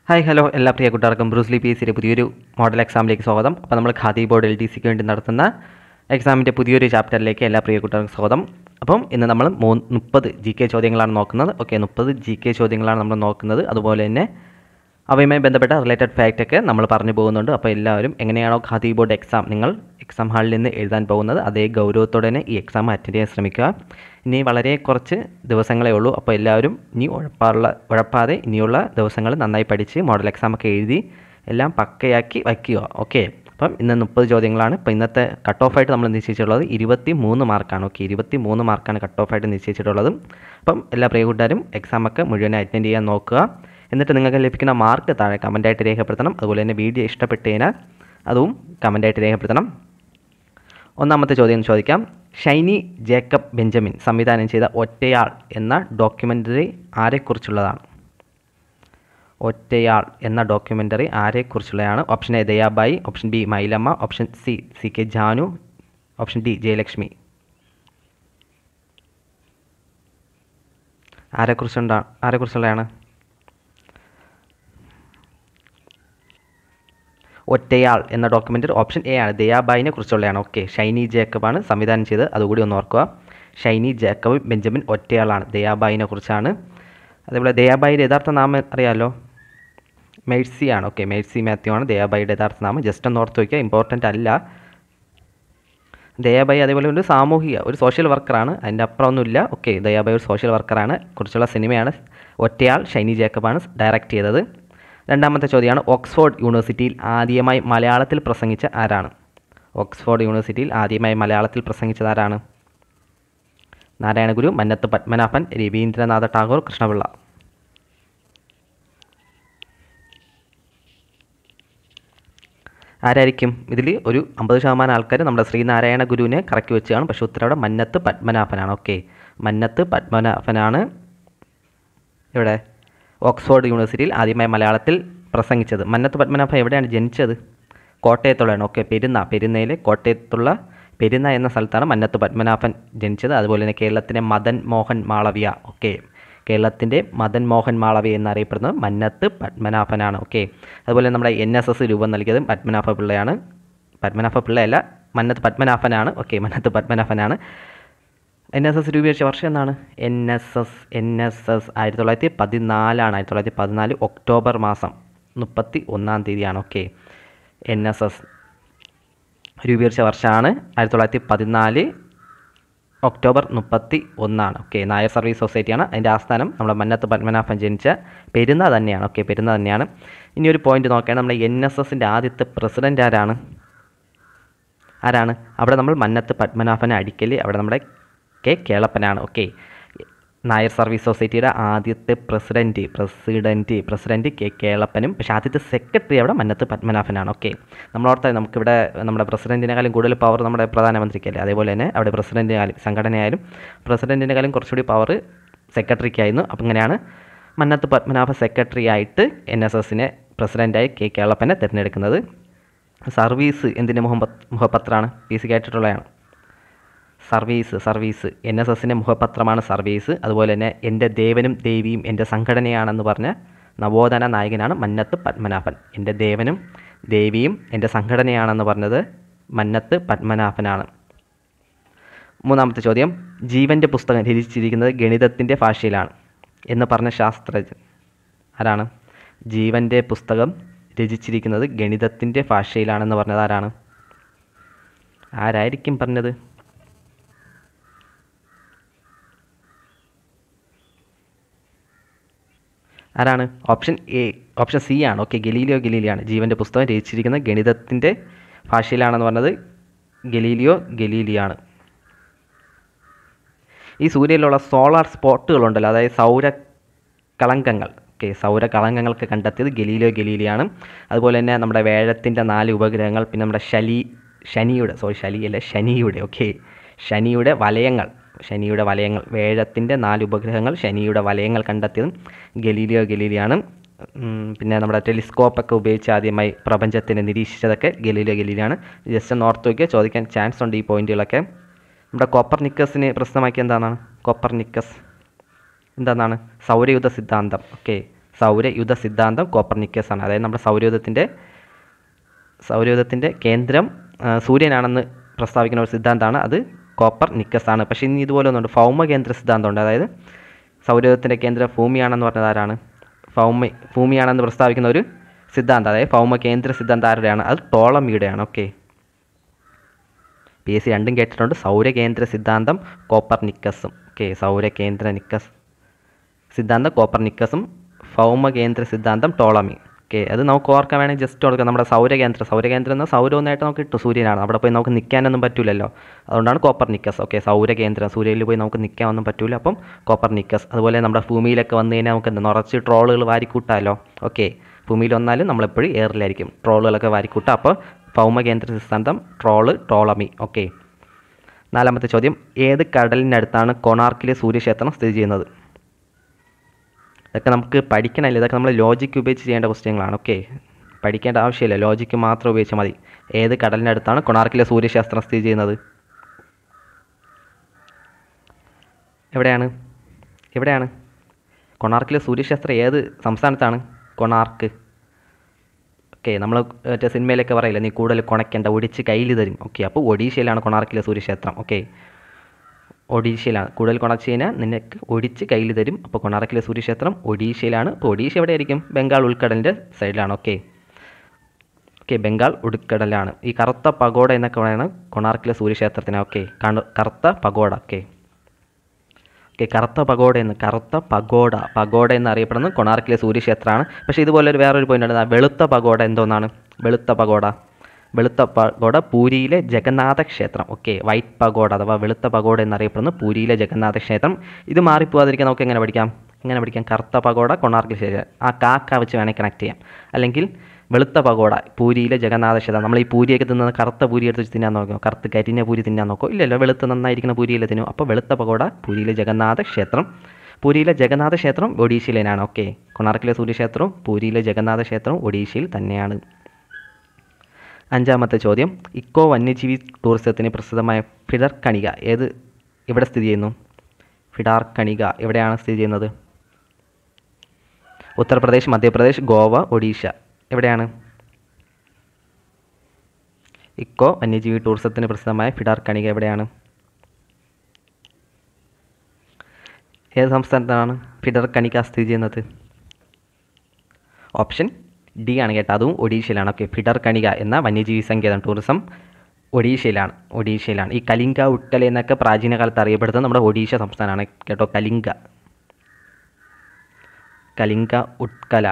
Hi hello എല്ലാ പ്രിയ കൂട്ടുകാർക്കും Bruce Lee P എസിയുടെ പുതിയൊരു മോഡൽ എക്സാമിലേക്ക് സ്വാഗതം അപ്പോൾ നമ്മൾ ഖാദി ബോർഡ് എൽ ഡി സിക്ക് വേണ്ടി നടത്തുന്ന എക്സാമിൻ്റെ പുതിയൊരു ചാപ്റ്ററിലേക്ക് എല്ലാ പ്രിയ കൂട്ടുകാർക്കും സ്വാഗതം അപ്പം ഇന്ന് നമ്മൾ മൂന്ന് മുപ്പത് ജി കെ ചോദ്യങ്ങളാണ് നോക്കുന്നത് ഓക്കെ മുപ്പത് ജി കെ ചോദ്യങ്ങളാണ് നമ്മൾ നോക്കുന്നത് അതുപോലെ തന്നെ അവയുമായി ബന്ധപ്പെട്ട റിലേറ്റഡ് ഫാക്റ്റൊക്കെ നമ്മൾ പറഞ്ഞു പോകുന്നുണ്ട് അപ്പോൾ എല്ലാവരും എങ്ങനെയാണോ ഖാദി ബോർഡ് എക്സാം നിങ്ങൾ എക്സാം ഹാളിൽ നിന്ന് എഴുതാൻ പോകുന്നത് അതേ ഗൗരവത്തോടെ തന്നെ ഈ എക്സാം അറ്റൻഡ് ചെയ്യാൻ ശ്രമിക്കുക ഇനി വളരെ കുറച്ച് ദിവസങ്ങളേ ഉള്ളൂ അപ്പോൾ എല്ലാവരും ഇനി ഉഴപ്പാറുള്ള ഉഴപ്പാതെ ഇനിയുള്ള ദിവസങ്ങൾ നന്നായി പഠിച്ച് മോഡൽ എക്സാം ഒക്കെ എഴുതി എല്ലാം പക്കയാക്കി വയ്ക്കുക ഓക്കെ അപ്പം ഇന്ന് മുപ്പത് ചോദ്യങ്ങളാണ് ഇപ്പോൾ ഇന്നത്തെ കട്ട് ഓഫ് ആയിട്ട് നമ്മൾ നിശ്ചയിച്ചിട്ടുള്ളത് ഇരുപത്തി മൂന്ന് മാർക്കാണ് ഓക്കെ ഇരുപത്തി മൂന്ന് മാർക്കാണ് കട്ട് ഓഫ് ആയിട്ട് നിശ്ചയിച്ചിട്ടുള്ളത് അപ്പം എല്ലാ പ്രിയ കൂട്ടുകാരും എക്സാം ഒക്കെ മുഴുവൻ അറ്റൻഡ് ചെയ്യാൻ നോക്കുക എന്നിട്ട് നിങ്ങൾക്ക് ലഭിക്കുന്ന മാർക്ക് താഴെ കമൻറ്റായിട്ട് രേഖപ്പെടുത്തണം അതുപോലെ തന്നെ വീഡിയോ ഇഷ്ടപ്പെട്ട് കഴിഞ്ഞാൽ അതും കമൻറ്റായിട്ട് രേഖപ്പെടുത്തണം ഒന്നാമത്തെ ചോദ്യം ചോദിക്കാം ഷൈനി ജേക്കബ് ബെഞ്ചമിൻ സംവിധാനം ചെയ്ത ഒറ്റയാൾ എന്ന ഡോക്യുമെൻ്ററി ആരെക്കുറിച്ചുള്ളതാണ് ഒറ്റയാൾ എന്ന ഡോക്യുമെൻ്ററി ആരെക്കുറിച്ചുള്ളതാണ് option A Dayabai option B Mylamma option C C K Janu option D Jayalakshmi ആരെക്കുറിച്ചുണ്ടാ ആരെക്കുറിച്ചുള്ളതാണ് ഒറ്റയാൾ എന്ന ഡോക്യുമെൻ്ററി ഓപ്ഷൻ എ ആണ് ദയാബായിനെ കുറിച്ചുള്ളതാണ് ഓക്കെ ഷൈനി ജേക്കബാണ് സംവിധാനം ചെയ്ത് അതുകൂടി ഒന്ന് ഓർക്കുക ഷൈനി ജേക്കബ് ബെഞ്ചമിൻ ഒറ്റയാളാണ് ദയാബായിനെ കുറിച്ചാണ് അതേപോലെ ദയാബായിയുടെ യഥാർത്ഥ നാമം അറിയാമല്ലോ മേഴ്സി ആണ് ഓക്കെ മേഴ്സി മാത്യു ആണ് ദയാബായിയുടെ യഥാർത്ഥ നാമം ജസ്റ്റ് ഒന്ന് ഓർത്ത് വയ്ക്കുക ഇമ്പോർട്ടൻ്റ് അല്ല ദയാബായി അതേപോലെ ഒരു സാമൂഹിക ഒരു സോഷ്യൽ വർക്കറാണ് അതിൻ്റെ അപ്പുറമൊന്നുമില്ല ഓക്കെ ദയാബായി ഒരു സോഷ്യൽ വർക്കറാണ് കുറിച്ചുള്ള സിനിമയാണ് ഒറ്റയാൾ ഷൈനി ജേക്കബാണ് ഡയറക്റ്റ് ചെയ്തത് രണ്ടാമത്തെ ചോദ്യമാണ് ഓക്സ്ഫോർഡ് യൂണിവേഴ്സിറ്റിയിൽ ആദ്യമായി മലയാളത്തിൽ പ്രസംഗിച്ച ആരാണ് ഓക്സ്ഫോർഡ് യൂണിവേഴ്സിറ്റിയിൽ ആദ്യമായി മലയാളത്തിൽ പ്രസംഗിച്ചത് ആരാണ് നാരായണഗുരു മന്നത്ത് പത്മനാഭൻ രവീന്ദ്രനാഥ ടാഗോർ കൃഷ്ണപിള്ള ആരായിരിക്കും ഇതിൽ ഒരു അമ്പത് ശതമാനം ആൾക്കാർ നമ്മുടെ ശ്രീനാരായണ ഗുരുവിനെ കറക്കി വെച്ചാണ് പക്ഷേ ഉത്തരം അവിടെ മന്നത്ത് പത്മനാഭനാണ് ഓക്കെ മന്നത്ത് പത്മനാഭനാണ് ഇവിടെ ഓക്സ്ഫോർഡ് യൂണിവേഴ്സിറ്റിയിൽ ആദ്യമായി മലയാളത്തിൽ പ്രസംഗിച്ചത് മന്നത്ത് പത്മനാഭൻ എവിടെയാണ് ജനിച്ചത് കോട്ടയത്തുള്ളതാണ് ഓക്കെ പെരുന്ന പെരുന്നയിൽ കോട്ടയത്തുള്ള പെരുന്ന എന്ന സ്ഥലത്താണ് മന്നത്ത് പത്മനാഭൻ ജനിച്ചത് അതുപോലെ തന്നെ കേരളത്തിലെ മദൻ മോഹൻ മാളവിയ ഓക്കെ കേരളത്തിൻ്റെ മദൻ മോഹൻ മാളവിയ എന്നറിയപ്പെടുന്നത് മന്നത്ത് പത്മനാഭനാണ് ഓക്കെ അതുപോലെ നമ്മുടെ എൻ എസ് എസ് രൂപം നൽകിയത് പത്മനാഭ പിള്ളയാണ് പത്മനാഭ പിള്ളയല്ല മന്നത്ത് പത്മനാഭനാണ് ഓക്കെ മന്നത്ത് പത്മനാഭനാണ് എൻ എസ് എസ് രൂപീകരിച്ച വർഷം എന്നാണ് N S S N S S ആയിരത്തി തൊള്ളായിരത്തി പതിനാലാണ് ആയിരത്തി തൊള്ളായിരത്തി പതിനാല് ഒക്ടോബർ മാസം മുപ്പത്തി ഒന്നാം തീയതിയാണ് ഓക്കെ എൻ എസ് എസ് രൂപീകരിച്ച വർഷമാണ് ആയിരത്തി തൊള്ളായിരത്തി പതിനാല് ഒക്ടോബർ മുപ്പത്തി ഒന്നാണ് ഓക്കെ നായർ സർവീസ് സൊസൈറ്റിയാണ് അതിൻ്റെ ആസ്ഥാനം നമ്മുടെ മന്നത്ത് പത്മനാഭൻ ജനിച്ച പെരുന്ന തന്നെയാണ് ഓക്കെ പെരുന്ന തന്നെയാണ് ഇനി ഒരു പോയിന്റ് നോക്കുകയാണ് നമ്മുടെ എൻ എസ് എസിൻ്റെ ആദ്യത്തെ പ്രസിഡൻ്റ് ആരാണ് ആരാണ് അവിടെ നമ്മൾ മന്നത്ത് പത്മനാഭനെ അടിക്കൽ അവിടെ നമ്മുടെ കെ കേളപ്പനാണ് ഓക്കെ നായർ സർവീസ് സൊസൈറ്റിയുടെ ആദ്യത്തെ പ്രസിഡൻറ്റ് പ്രസിഡൻറ്റ് പ്രസിഡൻറ്റ് കെ കേളപ്പനും പക്ഷേ ആദ്യത്തെ സെക്രട്ടറി അവിടെ മന്നത്ത് പത്മനാഭനാണ് ഓക്കെ നമ്മളോർത്ത നമുക്കിവിടെ നമ്മുടെ പ്രസിഡൻറ്റിനെക്കാളും കൂടുതൽ പവർ നമ്മുടെ പ്രധാനമന്ത്രിക്കല്ലേ അതേപോലെ തന്നെ അവിടെ പ്രസിഡൻറ്റിനായാലും സംഘടനയായാലും പ്രസിഡൻറ്റിനെക്കാളും കുറച്ചുകൂടി പവർ സെക്രട്ടറിക്കായിരുന്നു അപ്പം ഇങ്ങനെയാണ് മന്നത്ത് പത്മനാഭ സെക്രട്ടറി ആയിട്ട് എൻ എസ് എസിനെ പ്രസിഡൻ്റായി കെ കേളപ്പനെ തിരഞ്ഞെടുക്കുന്നത് സർവീസ് എന്തിൻ്റെ മുഖം മുഖപത്രമാണ് പി സി കേട്ടിട്ടുള്ളതാണ് സർവീസ് സർവീസ് എൻ എസ് എസിൻ്റെ മുഖപത്രമാണ് സർവീസ് അതുപോലെ തന്നെ എൻ്റെ ദേവനും ദേവിയും എൻ്റെ സംഘടനയാണെന്ന് പറഞ്ഞ നവോത്ഥാന നായകനാണ് മന്നത്ത് പത്മനാഭൻ എൻ്റെ ദേവനും ദേവിയും എൻ്റെ സംഘടനയാണെന്ന് പറഞ്ഞത് മന്നത്ത് പത്മനാഭനാണ് മൂന്നാമത്തെ ചോദ്യം ജീവൻ്റെ പുസ്തകം രചിച്ചിരിക്കുന്നത് ഗണിതത്തിൻ്റെ ഭാഷയിലാണ് എന്ന് പറഞ്ഞ ശാസ്ത്രജ്ഞൻ ആരാണ് ജീവൻ്റെ പുസ്തകം രചിച്ചിരിക്കുന്നത് ഗണിതത്തിൻ്റെ ഭാഷയിലാണെന്ന് പറഞ്ഞത് ആരാണ് ആരായിരിക്കും പറഞ്ഞത് ആരാണ് ഓപ്ഷൻ എ ഓപ്ഷൻ സി ആണ് ഓക്കെ ഗലീലിയോ ഗലീലിയാണ് ജീവൻ്റെ പുസ്തകം രചിച്ചിരിക്കുന്നത് ഗണിതത്തിൻ്റെ ഭാഷയിലാണെന്ന് പറഞ്ഞത് ഗലീലിയോ ഗലീലിയാണ് ഈ സൂര്യനിലുള്ള സോളാർ സ്പോട്ടുകളുണ്ടല്ലോ അതായത് സൗര കളങ്കങ്ങൾ ഓക്കെ സൗര കളങ്കങ്ങൾക്ക് കണ്ടെത്തിയത് ഗലീലിയോ ഗലീലിയാണ് അതുപോലെ തന്നെ നമ്മുടെ വേഴത്തിൻ്റെ നാല് ഉപഗ്രഹങ്ങൾ പിന്നെ നമ്മുടെ ശലി ശനിയുടെ സോറി ശലി അല്ല ശനിയുടെ ഓക്കെ ശനിയുടെ വലയങ്ങൾ ശനിയുടെ വലയങ്ങൾ വേഴത്തിൻ്റെ നാല് ഉപഗ്രഹങ്ങൾ ശനിയുടെ വലയങ്ങൾ കണ്ടെത്തിയതും ഗലീലിയോ ഗലീലിയാണ് പിന്നെ നമ്മുടെ ടെലിസ്കോപ്പൊക്കെ ഉപയോഗിച്ച് ആദ്യമായി പ്രപഞ്ചത്തിനെ നിരീക്ഷിച്ചതൊക്കെ ഗലീലിയോ ഗലീലിയാണ് ജസ്റ്റ് ഒന്ന് ഓർത്ത് വയ്ക്കുക ചോദിക്കാൻ ചാൻസ് ഉണ്ട് ഈ പോയിന്റുകളൊക്കെ നമ്മുടെ കോപ്പർ നിക്കസിനെ പ്രശ്നമാക്കിയ എന്താണ് കോപ്പർ നിക്കസ് എന്താണ് സൗരയുധ സിദ്ധാന്തം ഓക്കെ സൗരയുധ സിദ്ധാന്തം കോപ്പർനിക്കസ് ആണ് അതായത് നമ്മുടെ സൗരയുധത്തിൻ്റെ സൗരയൂഥത്തിൻ്റെ കേന്ദ്രം ആ, സൂര്യനാണെന്ന് പ്രസ്താവിക്കുന്ന ഒരു സിദ്ധാന്തമാണ് അത് കോപ്പർ നിക്കസ് ആണ് പക്ഷേ ഇനി ഇതുപോലെ ഒന്നുണ്ട് ഭൗമകേന്ദ്ര സിദ്ധാന്തമുണ്ട് അതായത് സൗരയൂഥത്തിൻ്റെ കേന്ദ്രം ഭൂമിയാണെന്ന് പറഞ്ഞത് ആരാണ് ഭൗമ ഭൂമിയാണെന്ന് പ്രസ്താവിക്കുന്ന ഒരു സിദ്ധാന്തം അതായത് ഭൗമകേന്ദ്ര സിദ്ധാന്തം ആരുടെയാണ് അത് ടോളമിയുടെയാണ് ഓക്കെ പി എസ് സി രണ്ടും കേട്ടിട്ടുണ്ട് സൗരകേന്ദ്ര സിദ്ധാന്തം കോപ്പർ നിക്കസും ഓക്കെ സൗരകേന്ദ്ര നിക്കസ് സിദ്ധാന്തം കോപ്പർ നിക്കസും ഭൗമകേന്ദ്ര സിദ്ധാന്തം ടോളമി ഓക്കെ അത് നമുക്ക് ഓർക്കാൻ വേണമെങ്കിൽ ജസ്റ്റ് കൊടുക്കാം നമ്മുടെ സൗരകേന്ദ്രം സൗരകേന്ദ്രം എന്ന സൗരമൊന്നായിട്ട് നമുക്ക് കിട്ടും സൂര്യനാണ് അവിടെ പോയി നമുക്ക് നിൽക്കാനൊന്നും പറ്റില്ലല്ലോ അതുകൊണ്ടാണ് കോപ്പർ നിക്കസ് ഓക്കെ സൗരകേന്ദ്രം സൂര്യനിൽ പോയി നമുക്ക് നിൽക്കാനൊന്നും പറ്റില്ല അപ്പം കോപ്പർ നിക്കസ് അതുപോലെ നമ്മുടെ ഭൂമിയിലൊക്കെ വന്നു കഴിഞ്ഞാൽ നമുക്ക് എന്താ നിറച്ച് ട്രോളുകൾ വാരിക്കൂട്ടാമല്ലോ ഓക്കെ ഭൂമിയിൽ വന്നാലും നമ്മളെപ്പോഴും എയറിലായിരിക്കും ട്രോളുകളൊക്കെ വാരിക്കൂട്ടാം അപ്പോൾ ഭൗമകേന്ദ്ര സിദ്ധാന്തം ട്രോള് ടോളമി ഓക്കെ നാലാമത്തെ ചോദ്യം ഏത് കടലിനടുത്താണ് കൊണാർക്കിലെ സൂര്യക്ഷേത്രം സ്ഥിതി ചെയ്യുന്നത് ഇതൊക്കെ നമുക്ക് പഠിക്കണമല്ലോ ഇതൊക്കെ നമ്മൾ ലോജിക്ക് ഉപയോഗിച്ച് ചെയ്യേണ്ട ക്വസ്റ്റ്യങ്ങളാണ് ഓക്കെ പഠിക്കേണ്ട ആവശ്യമില്ല ലോജിക്ക് മാത്രം ഉപയോഗിച്ചാൽ മതി ഏത് കടലിനടുത്താണ് കൊണാർക്കിലെ സൂര്യശാസ്ത്രം സ്ഥിതി ചെയ്യുന്നത് എവിടെയാണ് എവിടെയാണ് കൊണാർക്കിലെ സൂര്യശാസ്ത്രം ഏത് സംസ്ഥാനത്താണ് കൊണാർക്ക് ഓക്കെ നമ്മൾ മറ്റേ സിനിമയിലൊക്കെ പറയില്ല നീ കൂടുതൽ കുണയ്ക്കേണ്ട ഒടിച്ച് കയ്യിൽ തരും ഓക്കെ അപ്പോൾ ഒഡീഷയിലാണ് കൊണാർക്കിലെ സൂര്യക്ഷേത്രം ഓക്കെ ഒഡീഷയിലാണ് കൂടുതൽ കുണച്ച് കഴിഞ്ഞാൽ നിനക്ക് ഒടിച്ച് കയ്യിൽ തരും അപ്പോൾ കൊണാർക്കിലെ സൂര്യക്ഷേത്രം ഒഡീഷയിലാണ് അപ്പോൾ ഒഡീഷ എവിടെയായിരിക്കും ബംഗാൾ ഉൾക്കടലിൻ്റെ സൈഡിലാണ് ഓക്കെ ഓക്കെ ബംഗാൾ ഉൾക്കടലാണ് ഈ കറുത്ത പഗോഡ എന്നൊക്കെ പറയുന്നത് കൊണാർക്കിലെ സൂര്യക്ഷേത്രത്തിന് ഓക്കെ കറുത്ത പഗോഡ ഓക്കെ ഓക്കെ കറുത്ത പഗോഡ എന്ന് കറുത്ത പഗോഡ പഗോഡ എന്നറിയപ്പെടുന്നത് കൊണാർക്കിലെ സൂര്യക്ഷേത്രമാണ് പക്ഷേ ഇതുപോലെ ഒരു വേറൊരു പോയിന്റ് ഉണ്ട് ആ വെളുത്ത പഗോഡ എന്തോന്നാണ് വെളുത്ത പഗോഡ വെളുത്ത പഗോഡ പൂരിയിലെ ജഗന്നാഥ ക്ഷേത്രം ഓക്കെ വൈറ്റ് പഗോഡ അഥവാ വെളുത്ത പഗോഡ എന്നറിയപ്പെടുന്നത് പൂരിയിലെ ജഗന്നാഥ ക്ഷേത്രം ഇത് മാറിപ്പോവാതിരിക്കാൻ നമുക്ക് എങ്ങനെ പഠിക്കാം എങ്ങനെ പഠിക്കാം കറുത്ത പഗോഡ കൊണാർക്കിലെ ക്ഷേത്രം ആ കാക്ക വെച്ച് വേണമെങ്കിൽ കണക്ട് ചെയ്യാം അല്ലെങ്കിൽ വെളുത്ത പഗോഡ പൂരിയിലെ ജഗന്നാഥ ക്ഷേത്രം നമ്മൾ ഈ പൂരിയൊക്കെ തിന്നുന്ന കറുത്ത പൂരി എടുത്ത് വെച്ച് തിന്നാൻ നോക്കുമോ കറുത്ത് കരിഞ്ഞ പൂരി തിന്നാൻ നോക്കുമോ ഇല്ലല്ലോ വെളുത്ത് നന്നായിരിക്കുന്ന പൂരിയിലെ തിന്നും അപ്പോൾ വെളുത്ത പഗോഡ പൂരിയിലെ ജഗന്നാഥ ക്ഷേത്രം പൂരിയിലെ ജഗന്നാഥ ക്ഷേത്രം ഒഡീഷയിലാണ് ഓക്കെ കൊണാർക്കിലെ സൂര്യക്ഷേത്രവും പൂരിയിലെ ജഗന്നാഥ ക്ഷേത്രവും ഒഡീഷയിൽ തന്നെയാണ് അഞ്ചാമത്തെ ചോദ്യം ഇക്കോ വന്യജീവി ടൂറിസത്തിന് പ്രസിദ്ധമായ ഫിഡർ കണിക ഏത് എവിടെ സ്ഥിതി ചെയ്യുന്നു ഫിഡാർ കണിക എവിടെയാണ് സ്ഥിതി ചെയ്യുന്നത് ഉത്തർപ്രദേശ് മധ്യപ്രദേശ് ഗോവ ഒഡീഷ എവിടെയാണ് ഇക്കോ വന്യജീവി ടൂറിസത്തിന് പ്രസിദ്ധമായ ഫിഡാർ കണിക എവിടെയാണ് ഏത് സംസ്ഥാനത്താണ് ഫിഡർ കണിക സ്ഥിതി ചെയ്യുന്നത് ഓപ്ഷൻ ഡി ആണ് കേട്ടോ അതും ഒഡീഷയിലാണ് ഓക്കെ ഫിഡർ കണിക എന്ന വന്യജീവി സങ്കേതം ടൂറിസം ഒഡീഷയിലാണ് ഒഡീഷയിലാണ് ഈ കലിംഗ ഉട്കല എന്നൊക്കെ പ്രാചീന കാലത്ത് അറിയപ്പെടുന്നത് നമ്മുടെ ഒഡീഷ സംസ്ഥാനമാണ് കേട്ടോ കലിംഗ കലിംഗ ഉട്കല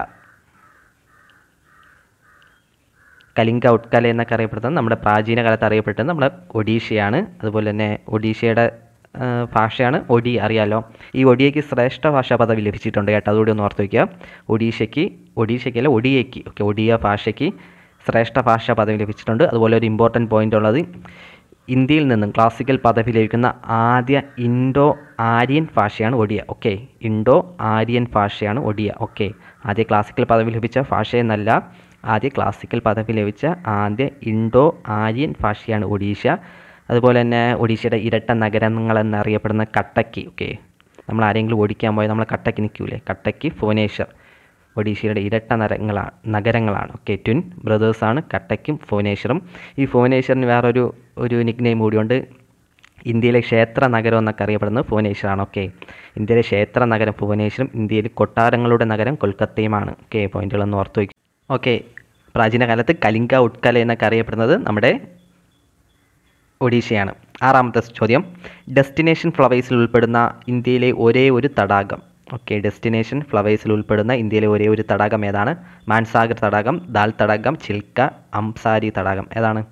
കലിംഗ ഉട്കല എന്നൊക്കെ അറിയപ്പെടുന്നത് നമ്മുടെ പ്രാചീന കാലത്ത് അറിയപ്പെട്ടത് നമ്മുടെ ഒഡീഷയാണ് അതുപോലെ തന്നെ ഒഡീഷയുടെ ആ, ഭാഷയാണ് ഒഡി അറിയാലോ ഈ ഒഡിയയ്ക്ക് ശ്രേഷ്ഠ ഭാഷാ പദവി ലഭിച്ചിട്ടുണ്ട് കേട്ടോ അതുകൂടി ഒന്ന് ഓർത്ത് വയ്ക്കുക ഒഡീഷയ്ക്ക് ഒഡീഷയ്ക്കല്ല ഒഡിയയ്ക്ക് ഓക്കെ ഒഡിയ ഭാഷയ്ക്ക് ശ്രേഷ്ഠ ഭാഷാ പദവി ലഭിച്ചിട്ടുണ്ട് അതുപോലെ ഒരു ഇമ്പോർട്ടൻറ്റ് പോയിന്റ് ഉള്ളത് ഇന്ത്യയിൽ നിന്നും ക്ലാസിക്കൽ പദവി ലഭിക്കുന്ന ആദ്യ ഇൻഡോ ആര്യൻ ഭാഷയാണ് ഒഡിയ ഓക്കെ ഇൻഡോ ആര്യൻ ഭാഷയാണ് ഒഡിയ ഓക്കെ ആദ്യ ക്ലാസിക്കൽ പദവി ലഭിച്ച ഭാഷയെന്നല്ല ആദ്യ ക്ലാസിക്കൽ പദവി ലഭിച്ച ആദ്യ ഇൻഡോ ആര്യൻ ഭാഷയാണ് ഒഡീഷ അതുപോലെ തന്നെ ഒഡീഷയുടെ ഇരട്ട നഗരങ്ങൾ എന്നറിയപ്പെടുന്ന കട്ടക്ക് ഓക്കെ നമ്മൾ ആരെങ്കിലും ഓടിക്കാൻ പോയാൽ നമ്മൾ കട്ടക്ക് നിൽക്കൂലേ കട്ടക്ക് ഭുവനേശ്വർ ഒഡീഷയുടെ ഇരട്ട നരങ്ങളാണ് നഗരങ്ങളാണ് ഓക്കെ ട്വിൻ ബ്രദേഴ്സാണ് കട്ടക്കും ഭുവനേശ്വറും ഈ ഭുവനേശ്വറിന് വേറൊരു ഒരു നിക് നെയിം കൂടിയുണ്ട് ഇന്ത്യയിലെ ക്ഷേത്ര നഗരം എന്നൊക്കെ അറിയപ്പെടുന്നത് ഭുവനേശ്വറാണ് ഓക്കെ ഇന്ത്യയിലെ ക്ഷേത്ര നഗരം ഭുവനേശ്വരം ഇന്ത്യയിൽ കൊട്ടാരങ്ങളുടെ നഗരം കൊൽക്കത്തയുമാണ് ഓക്കെ പോയിന്റുകളൊന്ന് ഓർത്ത് വയ്ക്കും ഓക്കെ പ്രാചീന കാലത്ത് കലിംഗ ഉട്കല എന്നൊക്കെ അറിയപ്പെടുന്നത് നമ്മുടെ ഒഡീഷയാണ് ആറാമത്തെ ചോദ്യം ഡെസ്റ്റിനേഷൻ ഫ്ലവേഴ്സിൽ ഉൾപ്പെടുന്ന ഇന്ത്യയിലെ ഒരേ ഒരു തടാകം ഓക്കെ ഡെസ്റ്റിനേഷൻ ഫ്ലവേഴ്സിൽ ഉൾപ്പെടുന്ന ഇന്ത്യയിലെ ഒരേ ഒരു തടാകം ഏതാണ് മാൻസാഗർ തടാകം ദാൽ തടാകം ചിൽക്ക അംസാരി തടാകം ഏതാണ്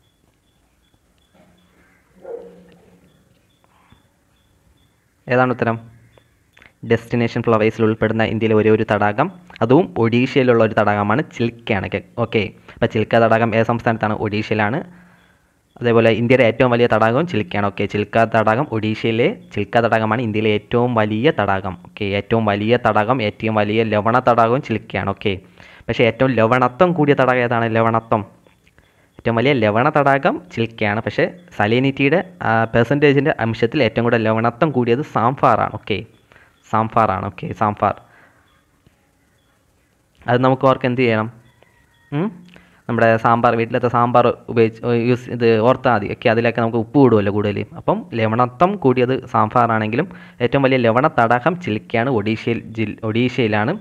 ഏതാണ് ഉത്തരം ഡെസ്റ്റിനേഷൻ ഫ്ലവേഴ്സിൽ ഉൾപ്പെടുന്ന ഇന്ത്യയിലെ ഒരേ ഒരു തടാകം അതും ഒഡീഷയിലുള്ള ഒരു തടാകമാണ് ചിൽക്കയാണ് ഓക്കെ അപ്പോൾ ചിൽക്ക തടാകം ഏത് സംസ്ഥാനത്താണ് ഒഡീഷയിലാണ് അതേപോലെ ഇന്ത്യയുടെ ഏറ്റവും വലിയ തടാകവും ചിൽക്കയാണ് ഓക്കെ ചിൽക്ക തടാകം ഒഡീഷയിലെ ചിൽക്ക തടാകമാണ് ഇന്ത്യയിലെ ഏറ്റവും വലിയ തടാകം ഓക്കെ ഏറ്റവും വലിയ തടാകം ഏറ്റവും വലിയ ലവണ തടാകവും ചിൽക്കയാണ് ഓക്കെ പക്ഷേ ഏറ്റവും ലവണത്വം കൂടിയ തടാകം ഏതാണ് ലവണത്വം ഏറ്റവും വലിയ ലവണ തടാകം ചിൽക്കയാണ് പക്ഷേ സലേനിറ്റിയുടെ പെർസെൻറ്റേജിൻ്റെ അംശത്തിൽ ഏറ്റവും കൂടുതൽ ലവണത്വം കൂടിയത് സാംഫാറാണ് ഓക്കെ സാംഫാറാണ് ഓക്കെ സാംഫാർ അത് നമുക്ക് ഓർക്ക് എന്ത് ചെയ്യണം ഉം? നമ്മുടെ സാമ്പാർ വീട്ടിലത്തെ സാമ്പാർ ഉപയോഗിച്ച് യൂസ് ഇത് ഓർത്താൽ മതി ഒക്കെ അതിലൊക്കെ നമുക്ക് ഉപ്പ് കൂടുമല്ലോ കൂടുതൽ അപ്പം ലവണത്വം കൂടിയത് സാമ്പാറാണെങ്കിലും ഏറ്റവും വലിയ ലവണ തടാകം ചിലിക്കയാണ് ഒഡീഷയിൽ ജിൽ ഒഡീഷയിലാണ്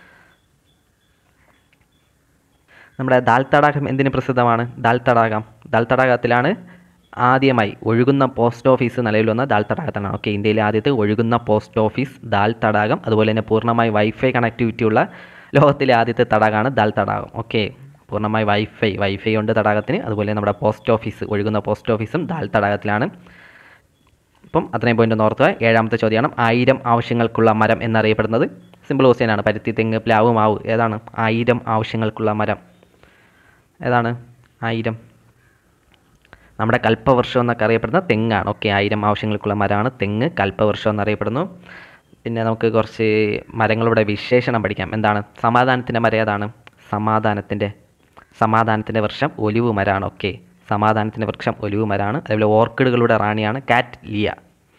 നമ്മുടെ ദാൽ തടാകം എന്തിന് പ്രസിദ്ധമാണ് ദാൽ തടാകം ദാൽ തടാകത്തിലാണ് ആദ്യമായി ഒഴുകുന്ന പോസ്റ്റ് ഓഫീസ് നിലവിൽ വന്ന ദാൽ തടാകത്തിലാണ് ഓക്കെ ഇന്ത്യയിലെ ആദ്യത്തെ ഒഴുകുന്ന പോസ്റ്റ് ഓഫീസ് ദാൽ തടാകം അതുപോലെ തന്നെ പൂർണ്ണമായി വൈഫൈ കണക്ടിവിറ്റി ഉള്ള ലോകത്തിലെ ആദ്യത്തെ തടാകമാണ് ദാൽ തടാകം ഓക്കെ പൂർണ്ണമായി വൈഫൈ വൈഫൈ ഉണ്ട് തടാകത്തിന് അതുപോലെ നമ്മുടെ പോസ്റ്റ് ഓഫീസ് ഒഴുകുന്ന പോസ്റ്റ് ഓഫീസും ദാൽ തടാകത്തിലാണ് അപ്പം അത്രയും പോയിന്റ് ഒന്ന് ഓർത്തുക ഏഴാമത്തെ ചോദ്യമാണ് ആയിരം ആവശ്യങ്ങൾക്കുള്ള മരം എന്നറിയപ്പെടുന്നത് സിമ്പിൾ ക്വസ്റ്റ്യനാണ് പരുത്തി തെങ്ങ് പ്ലാവ് മാവ് ഏതാണ് ആയിരം ആവശ്യങ്ങൾക്കുള്ള മരം ഏതാണ് ആയിരം നമ്മുടെ കൽപ്പവൃക്ഷം എന്നൊക്കെ അറിയപ്പെടുന്ന തെങ്ങാണ് ഓക്കെ ആയിരം ആവശ്യങ്ങൾക്കുള്ള മരമാണ് തെങ്ങ് കൽപ്പവൃക്ഷം എന്നറിയപ്പെടുന്നു പിന്നെ നമുക്ക് കുറച്ച് മരങ്ങളുടെ വിശേഷണം പഠിക്കാം എന്താണ് സമാധാനത്തിൻ്റെ മരം ഏതാണ് സമാധാനത്തിൻ്റെ സമാധാനത്തിൻ്റെ വൃക്ഷം ഒലിവ് മരമാണ് ഓക്കെ സമാധാനത്തിൻ്റെ വൃക്ഷം ഒലിവ് മരമാണ് അതേപോലെ ഓർക്കിഡുകളുടെ റാണിയാണ് കാറ്റ് ലിയ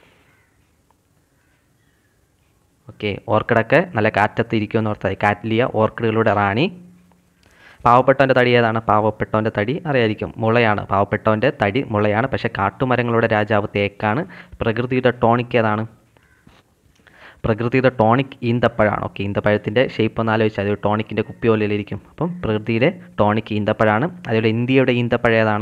ഓക്കെ ഓർക്കിഡൊക്കെ നല്ല കാറ്റത്ത് ഇരിക്കുമെന്ന് ഓർത്താൽ കാറ്റ്ലിയ ഓർക്കിഡുകളുടെ റാണി പാവപ്പെട്ടവൻ്റെ തടി ഏതാണ് പാവപ്പെട്ടവൻ്റെ തടി അറിയായിരിക്കും മുളയാണ് പാവപ്പെട്ടവൻ്റെ തടി മുളയാണ് പക്ഷേ കാട്ടുമരങ്ങളുടെ രാജാവ് തേക്കാണ് പ്രകൃതിയുടെ ടോണിക് ഏതാണ് പ്രകൃതിയുടെ ടോണിക് ഈന്തപ്പഴമാണ് ഓക്കെ ഈന്തപ്പഴത്തിൻ്റെ ഷേപ്പ് ഒന്ന് ആലോചിച്ചാൽ അത് ടോണിക്കിൻ്റെ കുപ്പി പോലെ ഇരിക്കും അപ്പം പ്രകൃതിയുടെ ടോണിക് ഈന്തപ്പഴമാണ് അതേപോലെ ഇന്ത്യയുടെ ഈന്തപ്പഴം ഏതാണ്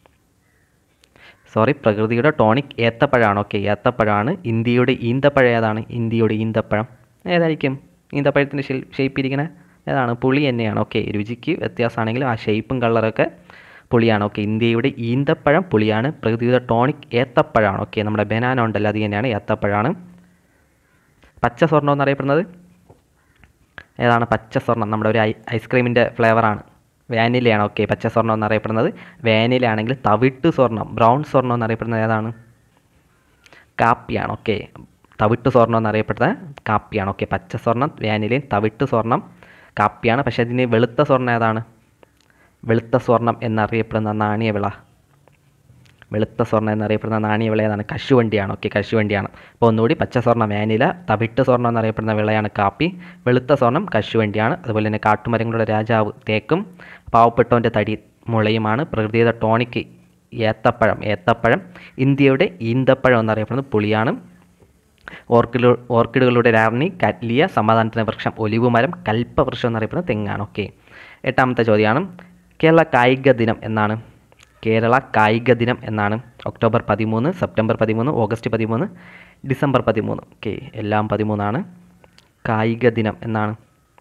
സോറി പ്രകൃതിയുടെ ടോണിക് ഏത്തപ്പഴമാണ് ഓക്കെ ഏത്തപ്പഴമാണ് ഇന്ത്യയുടെ ഈന്തപ്പഴം ഏതാണ് ഇന്ത്യയുടെ ഈന്തപ്പഴം ഏതായിരിക്കും ഈന്തപ്പഴത്തിൻ്റെ ഷേപ്പ് ഇരിക്കുന്ന ഏതാണ് പുളി തന്നെയാണ് ഓക്കെ രുചിക്ക് വ്യത്യാസമാണെങ്കിലും ആ ഷേപ്പും കളറൊക്കെ പുളിയാണ് ഓക്കെ ഇന്ത്യയുടെ ഈന്തപ്പഴം പുളിയാണ് പ്രകൃതിയുടെ ടോണിക് ഏത്തപ്പഴമാണ് ഓക്കെ നമ്മുടെ ബനാന ഉണ്ടല്ലോ അത് തന്നെയാണ് ഏത്തപ്പഴമാണ് പച്ച സ്വർണ്ണം എന്നറിയപ്പെടുന്നത് ഏതാണ് പച്ച സ്വർണ്ണം നമ്മുടെ ഒരു ഐ ഐസ്ക്രീമിൻ്റെ ഫ്ലേവറാണ് വാനിലയാണ് ഓക്കെ പച്ച സ്വർണ്ണം എന്നറിയപ്പെടുന്നത് വാനില ആണെങ്കിൽ തവിട്ട് സ്വർണ്ണം ബ്രൗൺ സ്വർണ്ണം എന്നറിയപ്പെടുന്നത് ഏതാണ് കാപ്പിയാണ് ഓക്കെ തവിട്ട് സ്വർണ്ണം എന്നറിയപ്പെടുന്നത് കാപ്പിയാണ് ഓക്കെ പച്ച സ്വർണ്ണം വാനിലയും തവിട്ട് സ്വർണ്ണം കാപ്പിയാണ് പക്ഷേ അതിന് വെളുത്ത സ്വർണ്ണം ഏതാണ് വെളുത്ത സ്വർണ്ണം എന്നറിയപ്പെടുന്ന നാണ്യവിള വെളുത്ത സ്വർണ്ണം എന്നറിയപ്പെടുന്ന നാണ്യവിള ഏതാണ് കശുവണ്ടിയാണ് ഓക്കെ കശുവണ്ടിയാണ് അപ്പോൾ ഒന്നുകൂടി പച്ച സ്വർണ്ണം വാനില തവിട്ട് സ്വർണ്ണം എന്നറിയപ്പെടുന്ന വിളയാണ് കാപ്പി വെളുത്ത സ്വർണ്ണം കശുവണ്ടിയാണ് അതുപോലെ തന്നെ കാട്ടുമരങ്ങളുടെ രാജാവ് തേക്കും പാവപ്പെട്ടവൻ്റെ തടി മുളയുമാണ് പ്രകൃതിയുടെ ടോണിക്ക് ഏത്തപ്പഴം ഏത്തപ്പഴം ഇന്ത്യയുടെ ഈന്തപ്പഴം എന്നറിയപ്പെടുന്നത് പുളിയാണ് ഓർക്കിഡു ഓർക്കിഡുകളുടെ രാണി കാറ്റ്ലിയ സമാധാനത്തിന് വൃക്ഷം ഒലിവ് മരം കൽപ്പവൃക്ഷം എന്നറിയപ്പെടുന്നത് തെങ്ങാണ് ഓക്കെ എട്ടാമത്തെ ചോദ്യമാണ് കേരള കായിക ദിനം എന്നാണ് കേരള കായിക ദിനം എന്നാണ് ഒക്ടോബർ പതിമൂന്ന് സെപ്റ്റംബർ പതിമൂന്ന് ഓഗസ്റ്റ് പതിമൂന്ന് ഡിസംബർ പതിമൂന്ന് ഓക്കെ എല്ലാം പതിമൂന്നാണ് കായിക ദിനം എന്നാണ്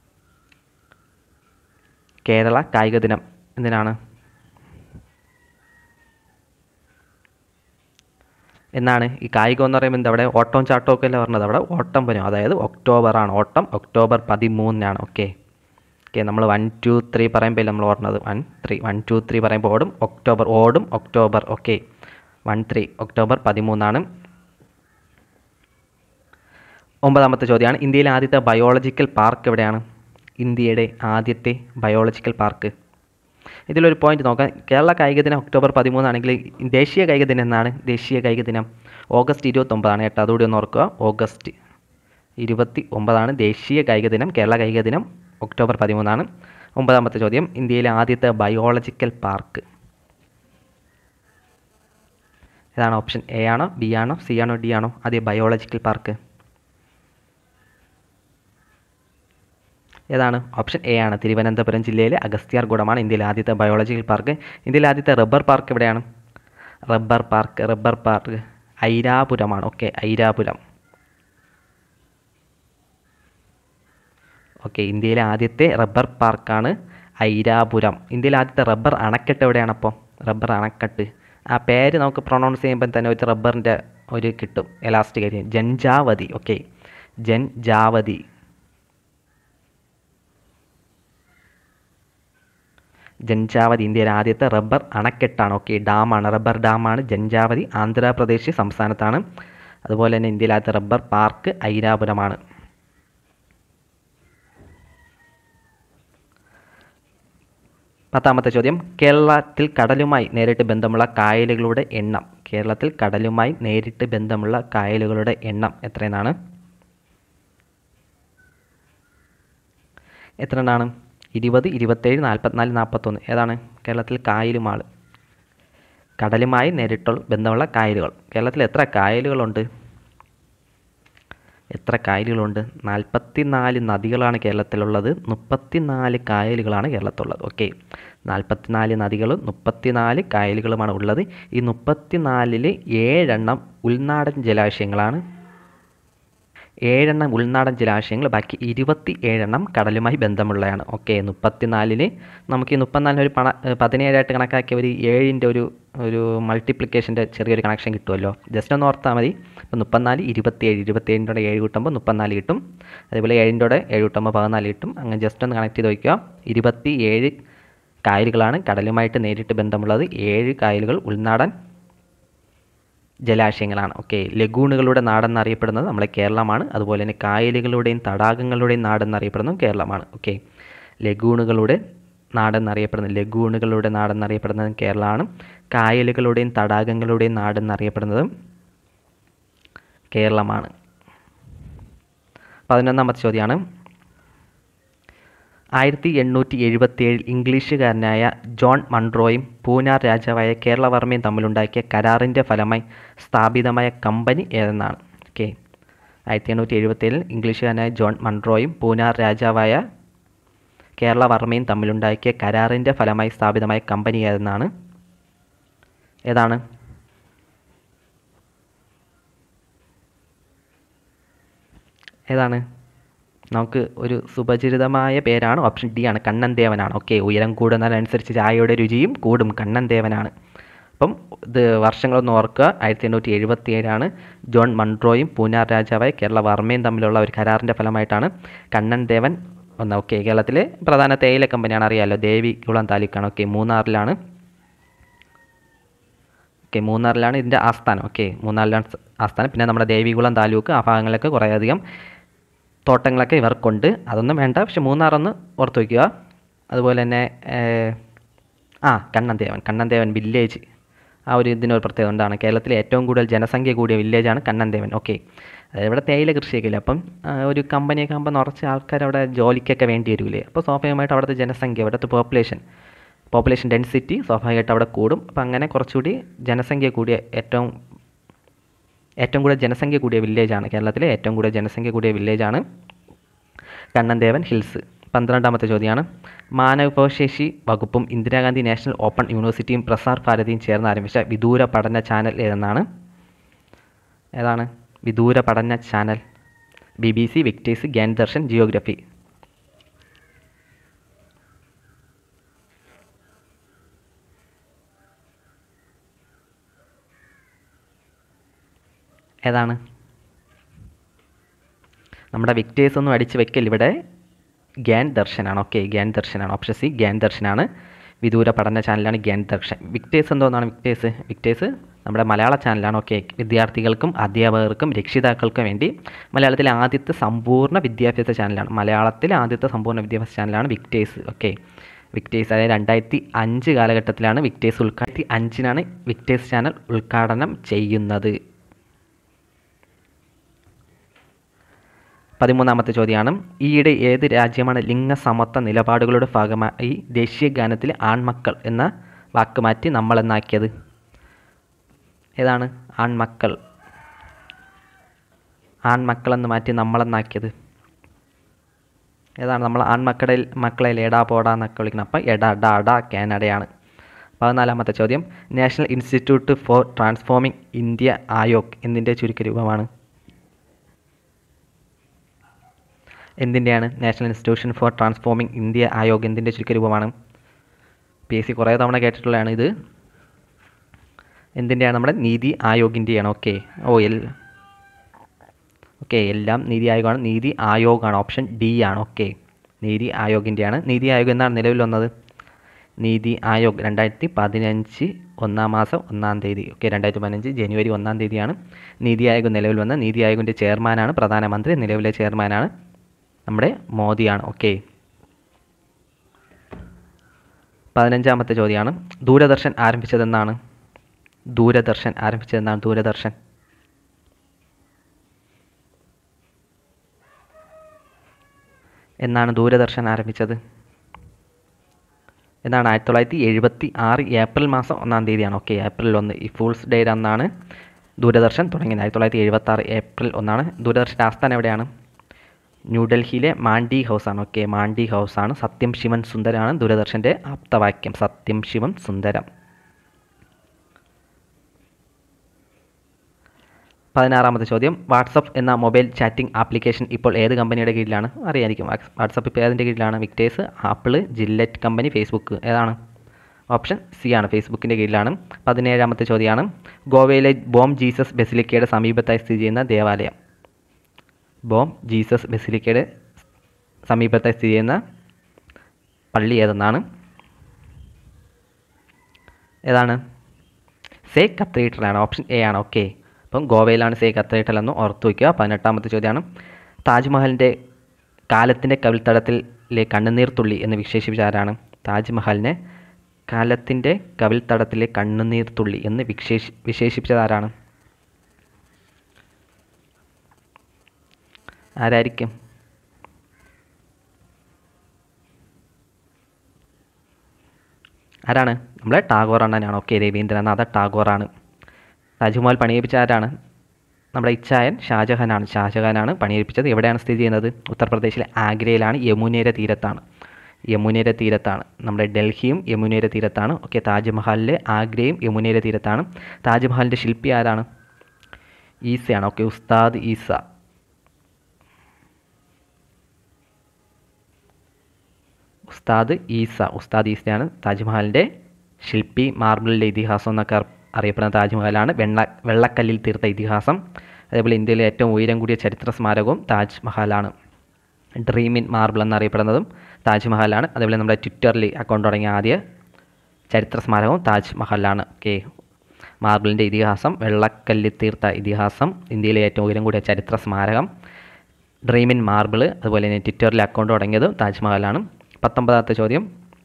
കേരള കായിക ദിനം എന്തിനാണ് എന്നാണ് ഈ കായികം എന്ന് പറയുമ്പോൾ എന്താ അവിടെ ഓട്ടവും ചാട്ടവും ഒക്കെ അല്ലേ പറഞ്ഞത് അവിടെ ഓട്ടം വരും അതായത് ഒക്ടോബറാണ് ഓട്ടം ഒക്ടോബർ പതിമൂന്നിനാണ് ഓക്കെ ഓക്കെ നമ്മൾ വൺ ടു ത്രീ പറയുമ്പോൾ നമ്മൾ ഓടുന്നത് one three one two three പറയുമ്പോൾ ഓടും ഒക്ടോബർ ഓടും October okay one three October പതിമൂന്നാണ് ഒമ്പതാമത്തെ ചോദ്യമാണ് ഇന്ത്യയിലെ ആദ്യത്തെ ബയോളജിക്കൽ പാർക്ക് എവിടെയാണ് ഇന്ത്യയുടെ ആദ്യത്തെ ബയോളജിക്കൽ പാർക്ക് ഇതിലൊരു പോയിന്റ് നോക്കാം കേരള കായിക ദിനം ഒക്ടോബർ പതിമൂന്നാണെങ്കിൽ ദേശീയ കായിക ദിനം എന്നാണ് ദേശീയ കായിക ദിനം ഓഗസ്റ്റ് ഇരുപത്തൊമ്പതാണ് കേട്ടോ അതുകൂടി ഒന്ന് ഓർക്കുക ഓഗസ്റ്റ് ഇരുപത്തി ഒമ്പതാണ് ദേശീയ കായിക ദിനം കേരള കായിക ദിനം ഒക്ടോബർ പതിമൂന്നാണ് ഒമ്പതാമത്തെ ചോദ്യം ഇന്ത്യയിലെ ആദ്യത്തെ ബയോളജിക്കൽ പാർക്ക് ഏതാണ് ഓപ്ഷൻ എ ആണോ ബി ആണോ സി ആണോ ഡി ആണോ ആദ്യ ബയോളജിക്കൽ പാർക്ക് ഏതാണ് ഓപ്ഷൻ എ ആണ് തിരുവനന്തപുരം ജില്ലയിലെ അഗസ്ത്യാർകൂടമാണ് ഇന്ത്യയിലെ ആദ്യത്തെ ബയോളജിക്കൽ പാർക്ക് ഇന്ത്യയിലെ ആദ്യത്തെ റബ്ബർ പാർക്ക് എവിടെയാണ് റബ്ബർ പാർക്ക് റബ്ബർ പാർക്ക് ഐരാപുരമാണ് ഓക്കെ ഐരാപുരം ഓക്കെ ഇന്ത്യയിലെ ആദ്യത്തെ റബ്ബർ പാർക്കാണ് ഐരാപുരം ഇന്ത്യയിലെ ആദ്യത്തെ റബ്ബർ അണക്കെട്ട് എവിടെയാണ് അപ്പോൾ റബ്ബർ അണക്കെട്ട് ആ പേര് നമുക്ക് പ്രൊണൗൺസ് ചെയ്യുമ്പോൾ തന്നെ ഒരു റബ്ബറിൻ്റെ ഒരു കിട്ടും എലാസ്റ്റിക് ആയിട്ട് ജൻജാവതി ഓക്കെ ജൻജാവതി ജൻജാവതി ഇന്ത്യയിലെ ആദ്യത്തെ റബ്ബർ അണക്കെട്ടാണ് ഓക്കെ ഡാമാണ് റബ്ബർ ഡാമാണ് ജൻജാവതി ആന്ധ്രാപ്രദേശ് സംസ്ഥാനത്താണ് അതുപോലെ തന്നെ ഇന്ത്യയിലെ ആദ്യത്തെ റബ്ബർ പാർക്ക് ഐരാപുരമാണ് പത്താമത്തെ ചോദ്യം കേരളത്തിൽ കടലുമായി നേരിട്ട് ബന്ധമുള്ള കായലുകളുടെ എണ്ണം കേരളത്തിൽ കടലുമായി നേരിട്ട് ബന്ധമുള്ള കായലുകളുടെ എണ്ണം എത്രയെന്നാണ് എത്ര എണ്ണമാണ് ഇരുപത് ഇരുപത്തേഴ് നാൽപ്പത്തിനാല് നാൽപ്പത്തൊന്ന് ഏതാണ് കേരളത്തിൽ കായലുമാൾ കടലുമായി നേരിട്ടുള്ള ബന്ധമുള്ള കായലുകൾ കേരളത്തിൽ എത്ര കായലുകളുണ്ട് എത്ര കായലുകളുണ്ട് നാൽപ്പത്തി നാല് നദികളാണ് കേരളത്തിലുള്ളത് മുപ്പത്തിനാല് കായലുകളാണ് കേരളത്തിലുള്ളത് ഓക്കെ നാൽപ്പത്തിനാല് നദികളും മുപ്പത്തിനാല് കായലുകളുമാണ് ഉള്ളത് ഈ മുപ്പത്തിനാലിൽ ഏഴെണ്ണം ഉൾനാടൻ ജലാശയങ്ങളാണ് ഏഴെണ്ണം ഉൾനാടൻ ജലാശയങ്ങൾ ബാക്കി ഇരുപത്തി ഏഴെണ്ണം കടലുമായി ബന്ധമുള്ളതാണ് ഓക്കെ മുപ്പത്തിനാലിന് നമുക്ക് ഈ മുപ്പത്തിനാലിന് ഒരു പണ പതിനേഴായിട്ട് കണക്കാക്കിയ ഒരു ഏഴിൻ്റെ ഒരു ഒരു മൾട്ടിപ്ലിക്കേഷൻ്റെ ചെറിയൊരു കണക്ഷൻ കിട്ടുമല്ലോ ജസ്റ്റ് ഒന്ന് ഓർത്താൽ മതി ഇപ്പോൾ മുപ്പത്തിനാല് ഇരുപത്തിയേഴ് ഇരുപത്തിയേഴിൻ്റെ കൂടെ ഏഴ് കിട്ടുമ്പോൾ മുപ്പത്തിനാല് കിട്ടും അതേപോലെ ഏഴിൻ്റെ കൂടെ ഏഴ് കിട്ടുമ്പോൾ പതിനാല് കിട്ടും അങ്ങനെ ജസ്റ്റ് ഒന്ന് കണക്ട് ചെയ്ത് വയ്ക്കുക ഇരുപത്തി ഏഴ് കായലുകളാണ് കടലുമായിട്ട് നേരിട്ട് ബന്ധമുള്ളത് ഏഴ് കായലുകൾ ഉൾനാടൻ ജലാശയങ്ങളാണ് ഓക്കെ ലഗൂണുകളുടെ നാടെന്നറിയപ്പെടുന്നത് നമ്മുടെ കേരളമാണ് അതുപോലെ തന്നെ കായലുകളുടെയും തടാകങ്ങളുടെയും നാടെന്നറിയപ്പെടുന്നതും കേരളമാണ് ഓക്കെ ലഗൂണുകളുടെ നാടെന്നറിയപ്പെടുന്നത് ലഗൂണുകളുടെ നാടെന്നറിയപ്പെടുന്നതും കേരളമാണ് കായലുകളുടെയും തടാകങ്ങളുടെയും നാടെന്നറിയപ്പെടുന്നതും കേരളമാണ് പതിനൊന്നാമത്തെ ചോദ്യമാണ് ആയിരത്തി എണ്ണൂറ്റി എഴുപത്തിയേഴിൽ ഇംഗ്ലീഷുകാരനായ ജോൺ മൺട്രോയും പൂനാർ രാജാവായ കേരളവർമ്മയും തമ്മിലുണ്ടാക്കിയ കരാറിൻ്റെ ഫലമായി സ്ഥാപിതമായ കമ്പനി ഏതെന്നാണ് ഓക്കെ ആയിരത്തി എണ്ണൂറ്റി എഴുപത്തിയേഴിൽ ഇംഗ്ലീഷുകാരനായ ജോൺ മൺട്രോയും പൂനാർ രാജാവായ കേരളവർമ്മയും തമ്മിലുണ്ടാക്കിയ കരാറിൻ്റെ ഫലമായി സ്ഥാപിതമായ കമ്പനി ഏതെന്നാണ് ഏതാണ് ഏതാണ് നമുക്ക് ഒരു സുപരിചിതമായ പേരാണ് ഓപ്ഷൻ ഡി ആണ് കണ്ണൻ ദേവനാണ് ഓക്കെ ഉയരം കൂടുന്നതിനനുസരിച്ച് ചായയുടെ രുചിയും കൂടും കണ്ണൻ ദേവനാണ് അപ്പം ഇത് വർഷങ്ങളൊന്ന് ഓർക്കുക ആയിരത്തി എണ്ണൂറ്റി എഴുപത്തി ഏഴാണ് ജോൺ മൺട്രോയും പൂനാർ രാജാവായ കേരള വർമ്മയും തമ്മിലുള്ള ഒരു കരാറിൻ്റെ ഫലമായിട്ടാണ് കണ്ണൻ ദേവൻ ഒന്ന് ഓക്കെ കേരളത്തിലെ പ്രധാന തേയില കമ്പനിയാണ് അറിയാമല്ലോ ദേവികുളം താലൂക്കാണ് ഓക്കെ മൂന്നാറിലാണ് ഓക്കെ മൂന്നാറിലാണ് ഇതിൻ്റെ ആസ്ഥാനം ഓക്കെ മൂന്നാറിലാണ് ആസ്ഥാനം പിന്നെ നമ്മുടെ ദേവികുളം താലൂക്ക് ആ ഭാഗങ്ങളിലൊക്കെ കുറേയധികം തോട്ടങ്ങളൊക്കെ ഇവർക്കുണ്ട് അതൊന്നും വേണ്ട പക്ഷെ മൂന്നാറൊന്ന് ഓർത്ത് വയ്ക്കുക അതുപോലെ തന്നെ ആ കണ്ണൻദേവൻ കണ്ണൻദേവൻ വില്ലേജ് ആ ഒരു ഇതിനൊരു പ്രത്യേകത ഉണ്ടാണ് കേരളത്തിലെ ഏറ്റവും കൂടുതൽ ജനസംഖ്യ കൂടിയ വില്ലേജാണ് കണ്ണൻദേവൻ ഓക്കെ ഇവിടെ തേയില കൃഷിയൊക്കെ ഇല്ല അപ്പം ഒരു കമ്പനിയൊക്കെ ആകുമ്പോൾ നിറച്ച് ആൾക്കാർ അവിടെ ജോലിക്കൊക്കെ വേണ്ടി വരില്ലേ അപ്പോൾ സ്വാഭാവികമായിട്ട് അവിടുത്തെ ജനസംഖ്യ അവിടുത്തെ പോപ്പുലേഷൻ പോപ്പുലേഷൻ ഡെൻസിറ്റി സ്വാഭാവികമായിട്ട് അവിടെ കൂടും അപ്പം അങ്ങനെ കുറച്ചുകൂടി ജനസംഖ്യ കൂടിയ ഏറ്റവും ഏറ്റവും കൂടുതൽ ജനസംഖ്യ കൂടിയ വില്ലേജാണ് കേരളത്തിലെ ഏറ്റവും കൂടുതൽ ജനസംഖ്യ കൂടിയ വില്ലേജാണ് കണ്ണൻദേവൻ ഹിൽസ് പന്ത്രണ്ടാമത്തെ ചോദ്യമാണ് മാനവവിഭവശേഷി വകുപ്പും ഇന്ദിരാഗാന്ധി നാഷണൽ ഓപ്പൺ യൂണിവേഴ്സിറ്റിയും പ്രസാർ ഭാരതിയും ചേർന്ന് ആരംഭിച്ച വിദൂര പഠന ചാനൽ ഏതെന്നാണ് ഏതാണ് വിദൂര പഠന channel B B C Victers Gyan Darshan geography ഏതാണ് നമ്മുടെ വിക്ടേഴ്സ് ഒന്നും അടിച്ച് വെക്കൽ ഇവിടെ ഗ്യാൻ ദർശനാണ് ഓക്കെ ഗ്യാൻ ദർശനാണ് ഓപ്ഷൻ സി ഗ്യാൻ ദർശനാണ് വിദൂര പഠന ചാനലാണ് ഗ്യാൻ ദർശൻ വിക്ടേഴ്സ് എന്തോന്നാണ് വിക്ടേഴ്സ് വിക്ടേഴ്സ് നമ്മുടെ മലയാള ചാനലാണ് ഓക്കെ വിദ്യാർത്ഥികൾക്കും അധ്യാപകർക്കും രക്ഷിതാക്കൾക്കും വേണ്ടി മലയാളത്തിലെ ആദ്യത്തെ സമ്പൂർണ്ണ വിദ്യാഭ്യാസ ചാനലാണ് മലയാളത്തിലെ ആദ്യത്തെ സമ്പൂർണ്ണ വിദ്യാഭ്യാസ ചാനലാണ് വിക്ടേഴ്സ് ഓക്കെ വിക്ടേഴ്സ് അതായത് രണ്ടായിരത്തി അഞ്ച് കാലഘട്ടത്തിലാണ് വിക്ടേഴ്സ് ഉൾക്കാട്ടി അഞ്ചിനാണ് വിക്ടേഴ്സ് ചാനൽ ഉദ്ഘാടനം ചെയ്യുന്നത് പതിമൂന്നാമത്തെ ചോദ്യമാണ് ഈയിടെ ഏത് രാജ്യമാണ് ലിംഗസമത്വ നിലപാടുകളുടെ ഭാഗമായി ദേശീയ ഗാനത്തിൽ ആൺമക്കൾ എന്ന വാക്ക് മാറ്റി നമ്മളെന്നാക്കിയത് ഏതാണ് ആൺമക്കൾ ആൺമക്കളെന്ന് മാറ്റി നമ്മളെന്നാക്കിയത് ഏതാണ് നമ്മൾ ആൺമക്കളെ മക്കളെ എടാ പോടാ എന്നൊക്കെ വിളിക്കണം അപ്പം എടാ ഡാ ഡാ കാനഡയാണ് പതിനാലാമത്തെ ചോദ്യം national institute for transforming India Aayog എന്നിൻ്റെ ചുരുക്കരൂപമാണ് എന്തിൻ്റെയാണ് national institution for transforming India Aayog എന്തിൻ്റെ ചുരുക്കരൂപമാണ് പി എസ് സി കുറേ തവണ കേട്ടിട്ടുള്ളതാണ് ഇത് എന്തിൻ്റെയാണ് നമ്മുടെ നീതി ആയോഗിൻ്റെയാണ് ഓക്കെ ഓ എൽ ഓക്കെ എല്ലാം നീതി ആയോഗമാണ് നീതി ആയോഗാണ് ഓപ്ഷൻ ഡി ആണ് ഓക്കെ നീതി ആയോഗിൻ്റെയാണ് നീതി ആയോഗ് എന്നാണ് നിലവിൽ വന്നത് നീതി ആയോഗ് രണ്ടായിരത്തി പതിനഞ്ച് ഒന്നാം മാസം ഒന്നാം തീയതി ഓക്കെ രണ്ടായിരത്തി പതിനഞ്ച് ജനുവരി ഒന്നാം തീയതിയാണ് നീതി ആയോഗ് നിലവിൽ വന്ന നീതി ആയോഗിൻ്റെ ചെയർമാനാണ് പ്രധാനമന്ത്രി നിലവിലെ ചെയർമാനാണ് നമ്മുടെ മോദിയാണ് ഓക്കെ പതിനഞ്ചാമത്തെ ചോദ്യമാണ് ദൂരദർശൻ ആരംഭിച്ചതെന്നാണ് ദൂരദർശൻ ആരംഭിച്ചതെന്നാണ് ദൂരദർശൻ എന്നാണ് ദൂരദർശൻ ആരംഭിച്ചത് എന്നാണ് ആയിരത്തി തൊള്ളായിരത്തി എഴുപത്തി ആറ് ഏപ്രിൽ മാസം ഒന്നാം തീയതിയാണ് ഓക്കെ ഏപ്രിൽ ഒന്ന് ഈ ഫൂൾസ് ഡേ അന്നാണ് ദൂരദർശൻ തുടങ്ങിയത് ആയിരത്തി തൊള്ളായിരത്തി എഴുപത്തി ആറ് ഏപ്രിൽ ഒന്നാണ് ദൂരദർശൻ്റെ ആസ്ഥാനം എവിടെയാണ് ന്യൂഡൽഹിയിലെ മാണ്ഡി ഹൗസാണ് ഓക്കെ മാണ്ഡി ഹൗസാണ് സത്യം ശിവൻ സുന്ദരാണ് ദൂരദർശൻ്റെ ആപ്തവാക്യം സത്യം ശിവം സുന്ദരം പതിനാറാമത്തെ ചോദ്യം വാട്സപ്പ് എന്ന മൊബൈൽ ചാറ്റിംഗ് ആപ്ലിക്കേഷൻ ഇപ്പോൾ ഏത് കമ്പനിയുടെ കീഴിലാണ് അറിയായിരിക്കും വാട്സപ്പ് ഇപ്പോൾ ഏതിൻ്റെ കീഴിലാണ് Victers Apple Gillette company Facebook ഏതാണ് ഓപ്ഷൻ സി ആണ് ഫേസ്ബുക്കിൻ്റെ കീഴിലാണ് പതിനേഴാമത്തെ ചോദ്യമാണ് ഗോവയിലെ ബോം ജീസസ് ബെസിലിക്കയുടെ സമീപത്തായി സ്ഥിതി ചെയ്യുന്ന ദേവാലയം ബോം ജീസസ് ബെസിലിക്കയുടെ സമീപത്തായി സ്ഥിതി ചെയ്യുന്ന പള്ളി ഏതെന്നാണ് ഏതാണ് സേ കത്തീഡ്രലാണ് ഓപ്ഷൻ എ ആണ് ഓക്കെ അപ്പം ഗോവയിലാണ് സേ കത്തീഡ്രൽ എന്ന് ഓർത്തു വയ്ക്കുക പതിനെട്ടാമത്തെ ചോദ്യമാണ് താജ്മഹലിൻ്റെ കാലത്തിൻ്റെ കവിൾത്തടത്തിലെ കണ്ണുനീർത്തുള്ളി എന്ന് വിശേഷിപ്പിച്ച ആരാണ് താജ്മഹലിനെ കാലത്തിൻ്റെ കവിൾത്തടത്തിലെ കണ്ണുനീർത്തുള്ളി എന്ന് വിശേഷി വിശേഷിപ്പിച്ചത് ആരാണ് ആരായിരിക്കും ആരാണ് നമ്മളെ ടാഗോർ അണ്ണനാണ് ഓക്കെ രവീന്ദ്രനാഥ ടാഗോറാണ് താജ്മഹൽ പണിയിപ്പിച്ച ആരാണ് നമ്മുടെ ഇച്ഛായൻ ഷാജഹാനാണ് ഷാജഹാനാണ് പണിയിപ്പിച്ചത് എവിടെയാണ് സ്ഥിതി ചെയ്യുന്നത് ഉത്തർപ്രദേശിലെ ആഗ്രയിലാണ് യമുനയുടെ തീരത്താണ് യമുനയുടെ തീരത്താണ് നമ്മുടെ ഡൽഹിയും യമുനയുടെ തീരത്താണ് ഓക്കെ താജ്മഹലിലെ ആഗ്രയും യമുനയുടെ തീരത്താണ് താജ്മഹലിൻ്റെ ശില്പി ആരാണ് ഈസയാണ് ഓക്കെ ഉസ്താദ് ഈസ ഉസ്താദ് ഈസ ഉസ്താദ് ഈസയാണ് താജ്മഹലിൻ്റെ ശില്പി മാർബിളിൻ്റെ ഇതിഹാസം എന്നൊക്കെ അർ- അറിയപ്പെടുന്ന താജ്മഹലാണ് വെള്ള വെള്ളക്കല്ലിൽ തീർത്ത ഇതിഹാസം അതേപോലെ ഇന്ത്യയിലെ ഏറ്റവും ഉയരം കൂടിയ ചരിത്ര സ്മാരകവും താജ്മഹലാണ് ഡ്രീം ഇൻ മാർബിൾ എന്നറിയപ്പെടുന്നതും താജ്മഹലാണ് അതേപോലെ നമ്മുടെ ട്വിറ്ററിൽ അക്കൗണ്ട് തുടങ്ങിയ ആദ്യ ചരിത്ര സ്മാരകവും താജ്മഹലാണ് ഓക്കെ മാർബിളിൻ്റെ ഇതിഹാസം വെള്ളക്കല്ലിൽ തീർത്ത ഇതിഹാസം ഇന്ത്യയിലെ ഏറ്റവും ഉയരം കൂടിയ ചരിത്ര സ്മാരകം ഡ്രീം ഇൻ മാർബിൾ അതുപോലെ തന്നെ ട്വിറ്ററിൽ അക്കൗണ്ട് തുടങ്ങിയത് താജ്മഹലാണ് പത്തൊമ്പതാമത്തെ ചോദ്യം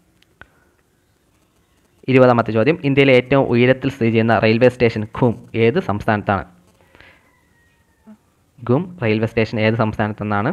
ഇരുപതാമത്തെ ചോദ്യം ഇന്ത്യയിലെ ഏറ്റവും ഉയരത്തിൽ സ്ഥിതി ചെയ്യുന്ന റെയിൽവേ സ്റ്റേഷൻ ഖും ഏത് സംസ്ഥാനത്താണ് ഗും റെയിൽവേ സ്റ്റേഷൻ ഏത് സംസ്ഥാനത്തെന്നാണ്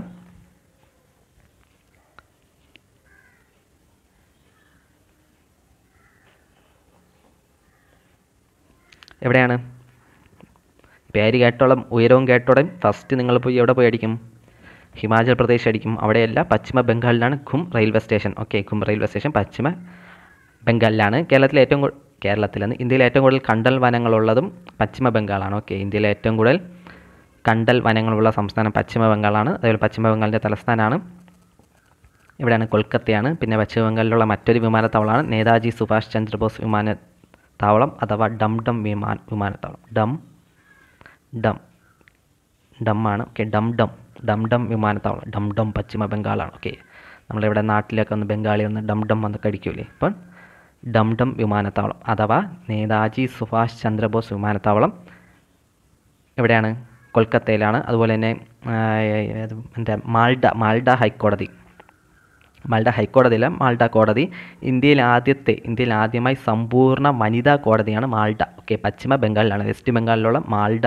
എവിടെയാണ് പേര് കേട്ടോളം ഉയരവും കേട്ടോളം ഫസ്റ്റ് നിങ്ങൾ പോയി എവിടെ പോയി അടിക്കും ഹിമാചൽ പ്രദേശ് അടിക്കും അവിടെയല്ല പശ്ചിമ ബംഗാളിലാണ് Ghum railway station okay Ghum railway station പശ്ചിമ ബംഗാളിലാണ് കേരളത്തിലെ ഏറ്റവും കൂ- കേരളത്തിലെന്ന് ഇന്ത്യയിലെ ഏറ്റവും കൂടുതൽ കണ്ടൽ വനങ്ങളുള്ളതും പശ്ചിമ ബംഗാളാണ് ഓക്കെ ഇന്ത്യയിലെ ഏറ്റവും കൂടുതൽ കണ്ടൽ വനങ്ങളുള്ള സംസ്ഥാനം പശ്ചിമ ബംഗാളാണ് അതേപോലെ പശ്ചിമ ബംഗാളിൻ്റെ തലസ്ഥാനമാണ് ഇവിടെയാണ് കൊൽക്കത്തയാണ് പിന്നെ പശ്ചിമ ബംഗാളിലുള്ള മറ്റൊരു വിമാനത്താവളമാണ് നേതാജി സുഭാഷ് ചന്ദ്രബോസ് വിമാനത്താവളം അഥവാ ഡം ഡം വിമാന വിമാനത്താവളം ഡം ഡം ഡം ആണ് ഓക്കെ ഡം ഡം ഡം ഡം വിമാനത്താവളം ഡം ഡം പശ്ചിമ ബംഗാളാണ് ഓക്കെ നമ്മളിവിടെ നാട്ടിലൊക്കെ ഒന്ന് ബംഗാളി ഒന്ന് ഡം ഡം വന്ന് കടിക്കൂലേ അപ്പം ഡം ഡം വിമാനത്താവളം അഥവാ നേതാജി സുഭാഷ് ചന്ദ്രബോസ് വിമാനത്താവളം എവിടെയാണ് കൊൽക്കത്തയിലാണ് അതുപോലെ തന്നെ ആ, ഏത് എന്താ മാൾഡ മാൾഡ ഹൈക്കോടതി മാൾഡ ഹൈക്കോടതിയില്ല മാൾഡ കോടതി ഇന്ത്യയിൽ ആദ്യത്തെ ഇന്ത്യയിൽ ആദ്യമായി സമ്പൂർണ്ണ വനിതാ കോടതിയാണ് മാൾഡ ഓക്കെ പശ്ചിമ ബംഗാളിലാണ് വെസ്റ്റ് ബംഗാളിലുള്ള മാൾഡ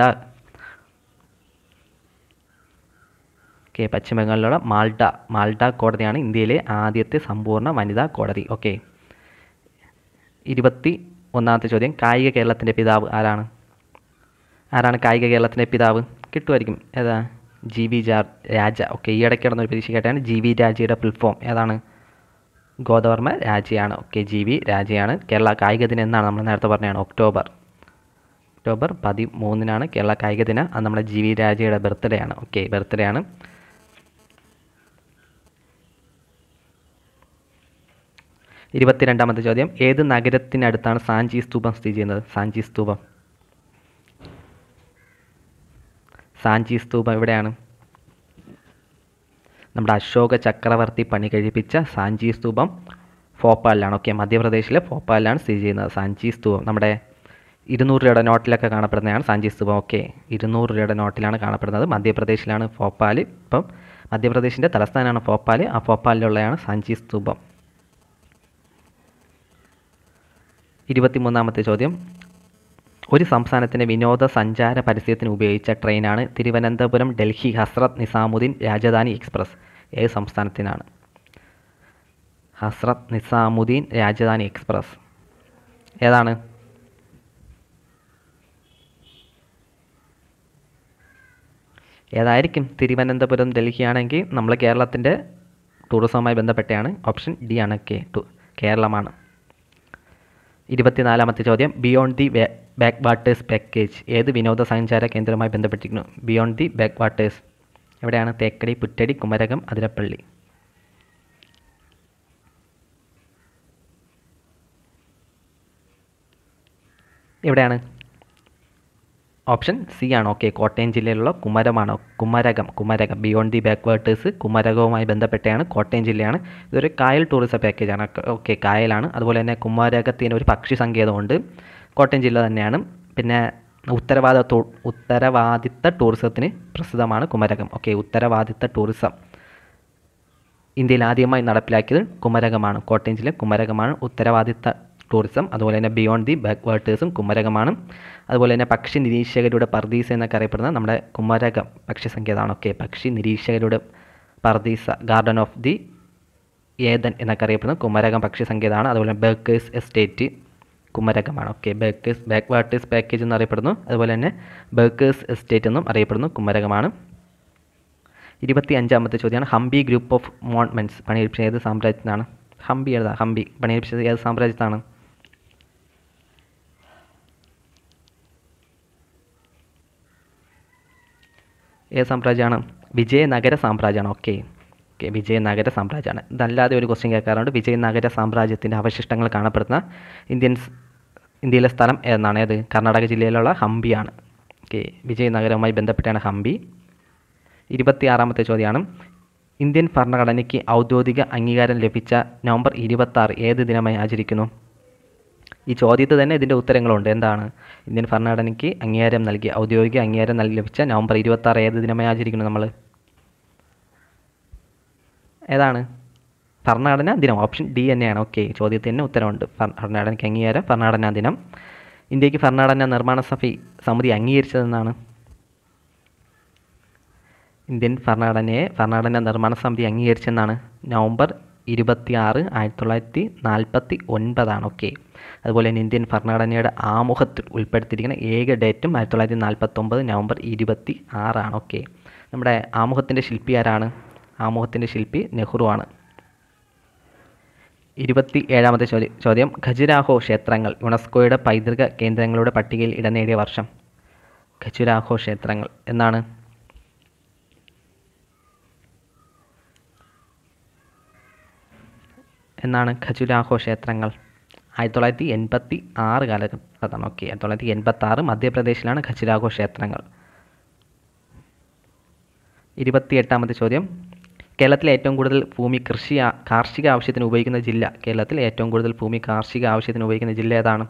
ഓക്കെ പശ്ചിമ ബംഗാളിലുള്ള മാൾഡ മാൾഡ കോടതിയാണ് ഇന്ത്യയിലെ ആദ്യത്തെ സമ്പൂർണ്ണ വനിതാ കോടതി ഓക്കെ ഇരുപത്തി ഒന്നാമത്തെ ചോദ്യം കായിക കേരളത്തിൻ്റെ പിതാവ് ആരാണ് ആരാണ് കായിക കേരളത്തിൻ്റെ പിതാവ് കിട്ടുമായിരിക്കും ഏതാ ജി വി ജാ രാജ ഓക്കെ ഈ ഇടയ്ക്ക് നടന്നൊരു പരീക്ഷ കേട്ടാണ് ജി വി രാജയുടെ ഫുൾ ഫോം ഏതാണ് ഗോദവർമ്മ രാജയാണ് ഓക്കെ ജി വി രാജയാണ് കേരള കായിക ദിനം എന്നാണ് നമ്മൾ നേരത്തെ പറഞ്ഞതാണ് ഒക്ടോബർ ഒക്ടോബർ പതിമൂന്നിനാണ് കേരള കായിക ദിനം അത് നമ്മുടെ ജി വി രാജയുടെ ബർത്ത്ഡേ ആണ് ഓക്കെ ബർത്ത്ഡേ ആണ് ഇരുപത്തിരണ്ടാമത്തെ ചോദ്യം ഏത് നഗരത്തിനടുത്താണ് സാഞ്ചി സ്തൂപം സ്ഥിതി ചെയ്യുന്നത് സാഞ്ചി സ്തൂപം സാഞ്ചി സ്തൂപം എവിടെയാണ് നമ്മുടെ അശോക ചക്രവർത്തി പണി കഴിപ്പിച്ച സാഞ്ചി സ്തൂപം ഭോപ്പാലിലാണ് ഓക്കെ മധ്യപ്രദേശിലെ ഭോപ്പാലിലാണ് സ്ഥിതി ചെയ്യുന്നത് സാഞ്ചി സ്തൂപം നമ്മുടെ ഇരുന്നൂറ് രൂപയുടെ നോട്ടിലൊക്കെ കാണപ്പെടുന്നതാണ് സാഞ്ചി സ്തൂപം ഓക്കെ ഇരുന്നൂറ് രൂപയുടെ നോട്ടിലാണ് കാണപ്പെടുന്നത് മധ്യപ്രദേശിലാണ് ഭോപ്പാൽ ഇപ്പം മധ്യപ്രദേശിൻ്റെ തലസ്ഥാനമാണ് ഭോപ്പാൽ ആ ഭോപ്പാലിലുള്ളതാണ് സാഞ്ചി സ്തൂപം ഇരുപത്തിമൂന്നാമത്തെ ചോദ്യം ഒരു സംസ്ഥാനത്തിൻ്റെ വിനോദസഞ്ചാര പരസ്യത്തിന് ഉപയോഗിച്ച ട്രെയിനാണ് തിരുവനന്തപുരം ഡൽഹി ഹസ്രത്ത് നിസാമുദ്ദീൻ രാജധാനി എക്സ്പ്രസ് ഏത് സംസ്ഥാനത്തിനാണ് ഹസ്രത്ത് നിസാമുദ്ദീൻ രാജധാനി എക്സ്പ്രസ് ഏതാണ് ഏതായിരിക്കും തിരുവനന്തപുരം ഡൽഹിയാണെങ്കിൽ നമ്മൾ കേരളത്തിൻ്റെ ടൂറിസവുമായി ബന്ധപ്പെട്ടാണ് ഓപ്ഷൻ ഡി ആണ് കെ ടു കേരളമാണ് ഇരുപത്തിനാലാമത്തെ ചോദ്യം beyond the backwaters package ഏത് വിനോദസഞ്ചാര കേന്ദ്രവുമായി ബന്ധപ്പെട്ടിരിക്കുന്നു ബിയോണ്ട് ദി ബാക്ക് വാട്ടേഴ്സ് എവിടെയാണ് തേക്കടി പുറ്റടി കുമരകം അതിരപ്പള്ളി എവിടെയാണ് ഓപ്ഷൻ സി ആണ് ഓക്കെ കോട്ടയം ജില്ലയിലുള്ള കുമരമാണ് Kumarakom Kumarakom beyond the backwaters കുമരകവുമായി ബന്ധപ്പെട്ടാണ് കോട്ടയം ജില്ലയാണ് ഇതൊരു കായൽ ടൂറിസം പാക്കേജാണ് ഓക്കെ കായലാണ് അതുപോലെ തന്നെ കുമരകത്തിന് ഒരു പക്ഷി സങ്കേതമുണ്ട് കോട്ടയം ജില്ല തന്നെയാണ് പിന്നെ ഉത്തരവാദിത്വ ഉത്തരവാദിത്ത ടൂറിസത്തിന് പ്രസിദ്ധമാണ് കുമരകം ഓക്കെ ഉത്തരവാദിത്ത ടൂറിസം ഇന്ത്യയിൽ ആദ്യമായി നടപ്പിലാക്കിയത് കുമരകമാണ് കോട്ടയം ജില്ല കുമരകമാണ് ഉത്തരവാദിത്ത ടൂറിസം അതുപോലെ തന്നെ ബിയോണ്ട് ദി ബാക്ക് വാട്ടേഴ്സും കുമരകമാണ് അതുപോലെ തന്നെ പക്ഷി നിരീക്ഷകരുടെ പർദീസ എന്നൊക്കെ അറിയപ്പെടുന്ന നമ്മുടെ കുമരകം പക്ഷി സങ്കേതമാണ് ഓക്കെ പക്ഷി നിരീക്ഷകരുടെ പർദീസ ഗാർഡൻ ഓഫ് ദി ഏതൻ എന്നൊക്കെ അറിയപ്പെടുന്ന കുമരകം പക്ഷി സങ്കേതമാണ് അതുപോലെ ബേക്കേഴ്സ് എസ്റ്റേറ്റ് കുമരകമാണ് okay Bakers backwaters package എന്ന് അറിയപ്പെടുന്നു അതുപോലെ തന്നെ ബേക്കേഴ്സ് എസ്റ്റേറ്റ് എന്നും അറിയപ്പെടുന്നു കുമരകമാണ് ഇരുപത്തി അഞ്ചാമത്തെ ചോദ്യമാണ് ഹംപി ഗ്രൂപ്പ് ഓഫ് മോൺമെൻറ്റ്സ് പണിയെടുപ്പിച്ചത് ഏത് സാമ്രാജ്യത്തിനാണ് ഹംപി ഏതാ ഹംപി പണിയെടുപ്പിച്ചത് ഏത് സാമ്രാജ്യത്താണ് ഏത് സാമ്രാജ്യമാണ് വിജയനഗര സാമ്രാജ്യമാണ് ഓക്കെ ഓക്കെ വിജയനഗര സാമ്രാജ്യമാണ് ഇതല്ലാതെ ഒരു ക്വസ്റ്റ്യൻ കേൾക്കാറുണ്ട് വിജയനഗര സാമ്രാജ്യത്തിൻ്റെ അവശിഷ്ടങ്ങൾ കാണപ്പെടുന്ന ഇന്ത്യൻ ഇന്ത്യയിലെ സ്ഥലം ഏതാണ് ഏത് കർണാടക ജില്ലയിലുള്ള ഹംപിയാണ് ഓക്കെ വിജയനഗരവുമായി ബന്ധപ്പെട്ടാണ് ഹംപി ഇരുപത്തിയാറാമത്തെ ചോദ്യമാണ് ഇന്ത്യൻ ഭരണഘടനയ്ക്ക് ഔദ്യോഗിക അംഗീകാരം ലഭിച്ച നവംബർ ഇരുപത്താറ് ഏത് ദിനമായി ആചരിക്കുന്നു ഈ ചോദ്യത്തിൽ തന്നെ ഇതിൻ്റെ ഉത്തരങ്ങളുണ്ട് എന്താണ് ഇന്ത്യൻ ഭരണഘടനയ്ക്ക് അംഗീകാരം നൽകി ഔദ്യോഗിക അംഗീകാരം നൽകി ലഭിച്ച നവംബർ ഇരുപത്താറ് ഏത് ദിനമായി ആചരിക്കുന്നു നമ്മൾ ഏതാണ് ഭരണഘടനാ ദിനം ഓപ്ഷൻ ഡി തന്നെയാണ് ഓക്കെ ചോദ്യത്തിന് തന്നെ ഉത്തരവുണ്ട് ഭരണഘടനയ്ക്ക് അംഗീകാരം ഭരണഘടനാ ദിനം ഇന്ത്യക്ക് ഭരണഘടനാ നിർമ്മാണ സഭ സമിതി അംഗീകരിച്ചതെന്നാണ് ഇന്ത്യൻ ഭരണഘടനയെ ഭരണഘടനാ നിർമ്മാണ സമിതി അംഗീകരിച്ചെന്നാണ് നവംബർ ഇരുപത്തിയാറ് ആയിരത്തി തൊള്ളായിരത്തി നാൽപ്പത്തി ഒൻപതാണ് ഓക്കെ അതുപോലെ തന്നെ ഇന്ത്യൻ ഭരണഘടനയുടെ ആമുഖത്തിൽ ഉൾപ്പെടുത്തിയിരിക്കുന്ന ഏക ഡേറ്റും ആയിരത്തി തൊള്ളായിരത്തി നാൽപ്പത്തൊമ്പത് നവംബർ ഇരുപത്തി ആറാണ് ഓക്കെ നമ്മുടെ ആമുഖത്തിൻ്റെ ശില്പി ആരാണ് ആമുഖത്തിൻ്റെ ശില്പി നെഹ്റു ആണ് ഇരുപത്തി ഏഴാമത്തെ ചോദ്യം ചോദ്യം ഖജുരാഹോ ക്ഷേത്രങ്ങൾ യുനെസ്കോയുടെ പൈതൃക കേന്ദ്രങ്ങളുടെ പട്ടികയിൽ ഇടം നേടിയ വർഷം ഖജുരാഹോ ക്ഷേത്രങ്ങൾ എന്നാണ് എന്നാണ് ഖജുരാഹോ ക്ഷേത്രങ്ങൾ ആയിരത്തി തൊള്ളായിരത്തി എൺപത്തി ആറ് കാലഘട്ടത്താണ് ഓക്കെ ആയിരത്തി തൊള്ളായിരത്തി എൺപത്തി ആറ് മധ്യപ്രദേശിലാണ് ഖജുരാഹോ ക്ഷേത്രങ്ങൾ ഇരുപത്തി എട്ടാമത്തെ ചോദ്യം കേരളത്തിലെ ഏറ്റവും കൂടുതൽ ഭൂമി കൃഷി ആ- കാർഷിക ആവശ്യത്തിന് ഉപയോഗിക്കുന്ന ജില്ല കേരളത്തിൽ ഏറ്റവും കൂടുതൽ ഭൂമി കാർഷിക ആവശ്യത്തിന് ഉപയോഗിക്കുന്ന ജില്ല ഏതാണ്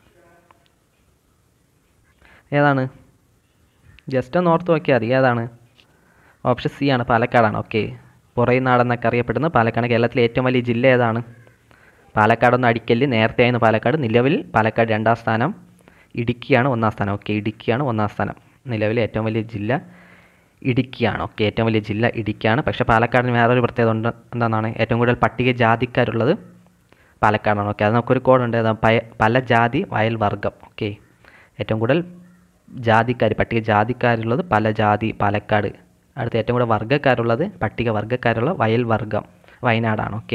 ഏതാണ് ജസ്റ്റ് ഒന്ന് ഓർത്ത് നോക്കിയാൽ മതി ഏതാണ് ഓപ്ഷൻ സി ആണ് പാലക്കാടാണ് ഓക്കെ പുറയുനാടെന്നൊക്കെ അറിയപ്പെടുന്ന പാലക്കാട് കേരളത്തിലെ ഏറ്റവും വലിയ ജില്ല ഏതാണ് പാലക്കാടൊന്നും അടിക്കല് നേരത്തെയായിരുന്നു പാലക്കാട് നിലവിൽ പാലക്കാട് രണ്ടാം സ്ഥാനം ഇടുക്കിയാണ് ഒന്നാം സ്ഥാനം ഓക്കെ ഇടുക്കിയാണ് ഒന്നാം സ്ഥാനം നിലവിലെ ഏറ്റവും വലിയ ജില്ല ഇടുക്കിയാണ് ഓക്കെ ഏറ്റവും വലിയ ജില്ല ഇടുക്കിയാണ് പക്ഷേ പാലക്കാടിന് വേറൊരു പ്രത്യേകത ഉണ്ട് എന്താണെന്നാണ് ഏറ്റവും കൂടുതൽ പട്ടിക ജാതിക്കാരുള്ളത് പാലക്കാടാണ് ഓക്കെ അത് നമുക്കൊരു കോഡുണ്ട് അതാ പയ പല ജാതി വയൽ വർഗം ഓക്കെ ഏറ്റവും കൂടുതൽ ജാതിക്കാർ പട്ടിക ജാതിക്കാരുള്ളത് പല ജാതി പാലക്കാട് അടുത്ത ഏറ്റവും കൂടുതൽ വർഗ്ഗക്കാരുള്ളത് പട്ടിക വർഗ്ഗക്കാരുള്ള വയൽ വർഗം വയനാടാണ് ഓക്കെ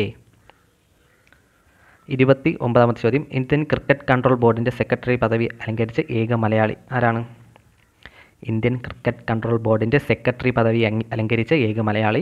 ഇരുപത്തി ഒമ്പതാമത്തെ ചോദ്യം ഇന്ത്യൻ ക്രിക്കറ്റ് കൺട്രോൾ ബോർഡിൻ്റെ സെക്രട്ടറി പദവി അലങ്കരിച്ച ഏക മലയാളി ആരാണ് ഇന്ത്യൻ ക്രിക്കറ്റ് കൺട്രോൾ ബോർഡിൻ്റെ സെക്രട്ടറി പദവി അങ്- അലങ്കരിച്ച ഏക മലയാളി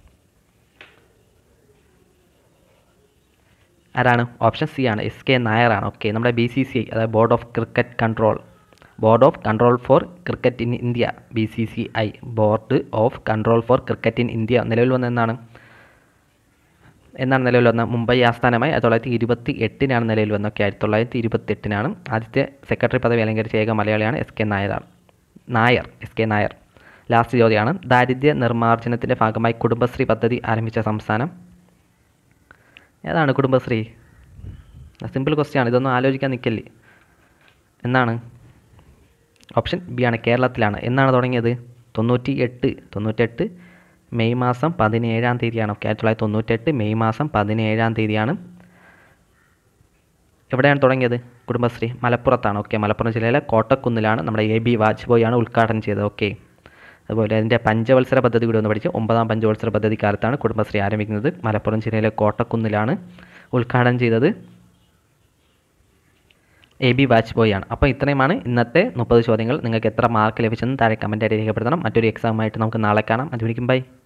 ആരാണ് ഓപ്ഷൻ സി ആണ് എസ് കെ നായറാണ് ഓക്കെ നമ്മുടെ ബി സി സി ഐ അതായത് board of cricket control board of control for cricket in India B C C I board of control for cricket in India നിലവിൽ വന്ന എന്നാണ് എന്നാണ് നിലവിൽ വന്നത് മുംബൈ ആസ്ഥാനമായി ആയിരത്തി തൊള്ളായിരത്തി ഇരുപത്തി എട്ടിനാണ് നിലവിൽ വന്നത് ഓക്കെ ആയിരത്തി തൊള്ളായിരത്തി ഇരുപത്തി എട്ടിനാണ് ആദ്യത്തെ സെക്രട്ടറി പദവി അലങ്കരിച്ച ഏക മലയാളിയാണ് എസ് കെ നായരാണ് Nair S K Nair last ചോദ്യമാണ് ദാരിദ്ര്യ നിർമ്മാർജ്ജനത്തിൻ്റെ ഭാഗമായി കുടുംബശ്രീ പദ്ധതി ആരംഭിച്ച സംസ്ഥാനം ഏതാണ് കുടുംബശ്രീ സിമ്പിൾ ക്വസ്റ്റ്യൻ ആണ് ഇതൊന്നും ആലോചിക്കാൻ നിൽക്കല്ലേ എന്നാണ് ഓപ്ഷൻ ബി ആണ് കേരളത്തിലാണ് എന്നാണ് തുടങ്ങിയത് തൊണ്ണൂറ്റി എട്ട് തൊണ്ണൂറ്റെട്ട് മെയ് മാസം പതിനേഴാം തീയതിയാണ് ഓക്കെ ആയിരത്തി തൊള്ളായിരത്തി തൊണ്ണൂറ്റെട്ട് മെയ് മാസം പതിനേഴാം തീയതിയാണ് എവിടെയാണ് തുടങ്ങിയത് കുടുംബശ്രീ മലപ്പുറത്താണ് ഓക്കെ മലപ്പുറം ജില്ലയിലെ കോട്ടക്കുന്നിലാണ് നമ്മുടെ എ ബി വാജ്പേയിയാണ് ഉദ്ഘാടനം ചെയ്തത് ഓക്കെ അതുപോലെ അതിൻ്റെ പഞ്ചവത്സര പദ്ധതി കൂടി ഒന്ന് പഠിച്ച് ഒമ്പതാം പഞ്ചവത്സര പദ്ധതി കാലത്താണ് കുടുംബശ്രീ ആരംഭിക്കുന്നത് മലപ്പുറം ജില്ലയിലെ കോട്ടക്കുന്നിലാണ് ഉദ്ഘാടനം ചെയ്തത് എ ബി വാജ്പേയിയാണ് അപ്പോൾ ഇത്രയുമാണ് ഇന്നത്തെ മുപ്പത് ചോദ്യങ്ങൾ നിങ്ങൾക്ക് എത്ര മാർക്ക് ലഭിച്ചെന്ന് താഴെ കമൻറ്റായിട്ട് രേഖപ്പെടുത്തണം മറ്റൊരു എക്സാമായിട്ട് നമുക്ക് നാളെ കാണാം അതുവരിക്കും ബൈ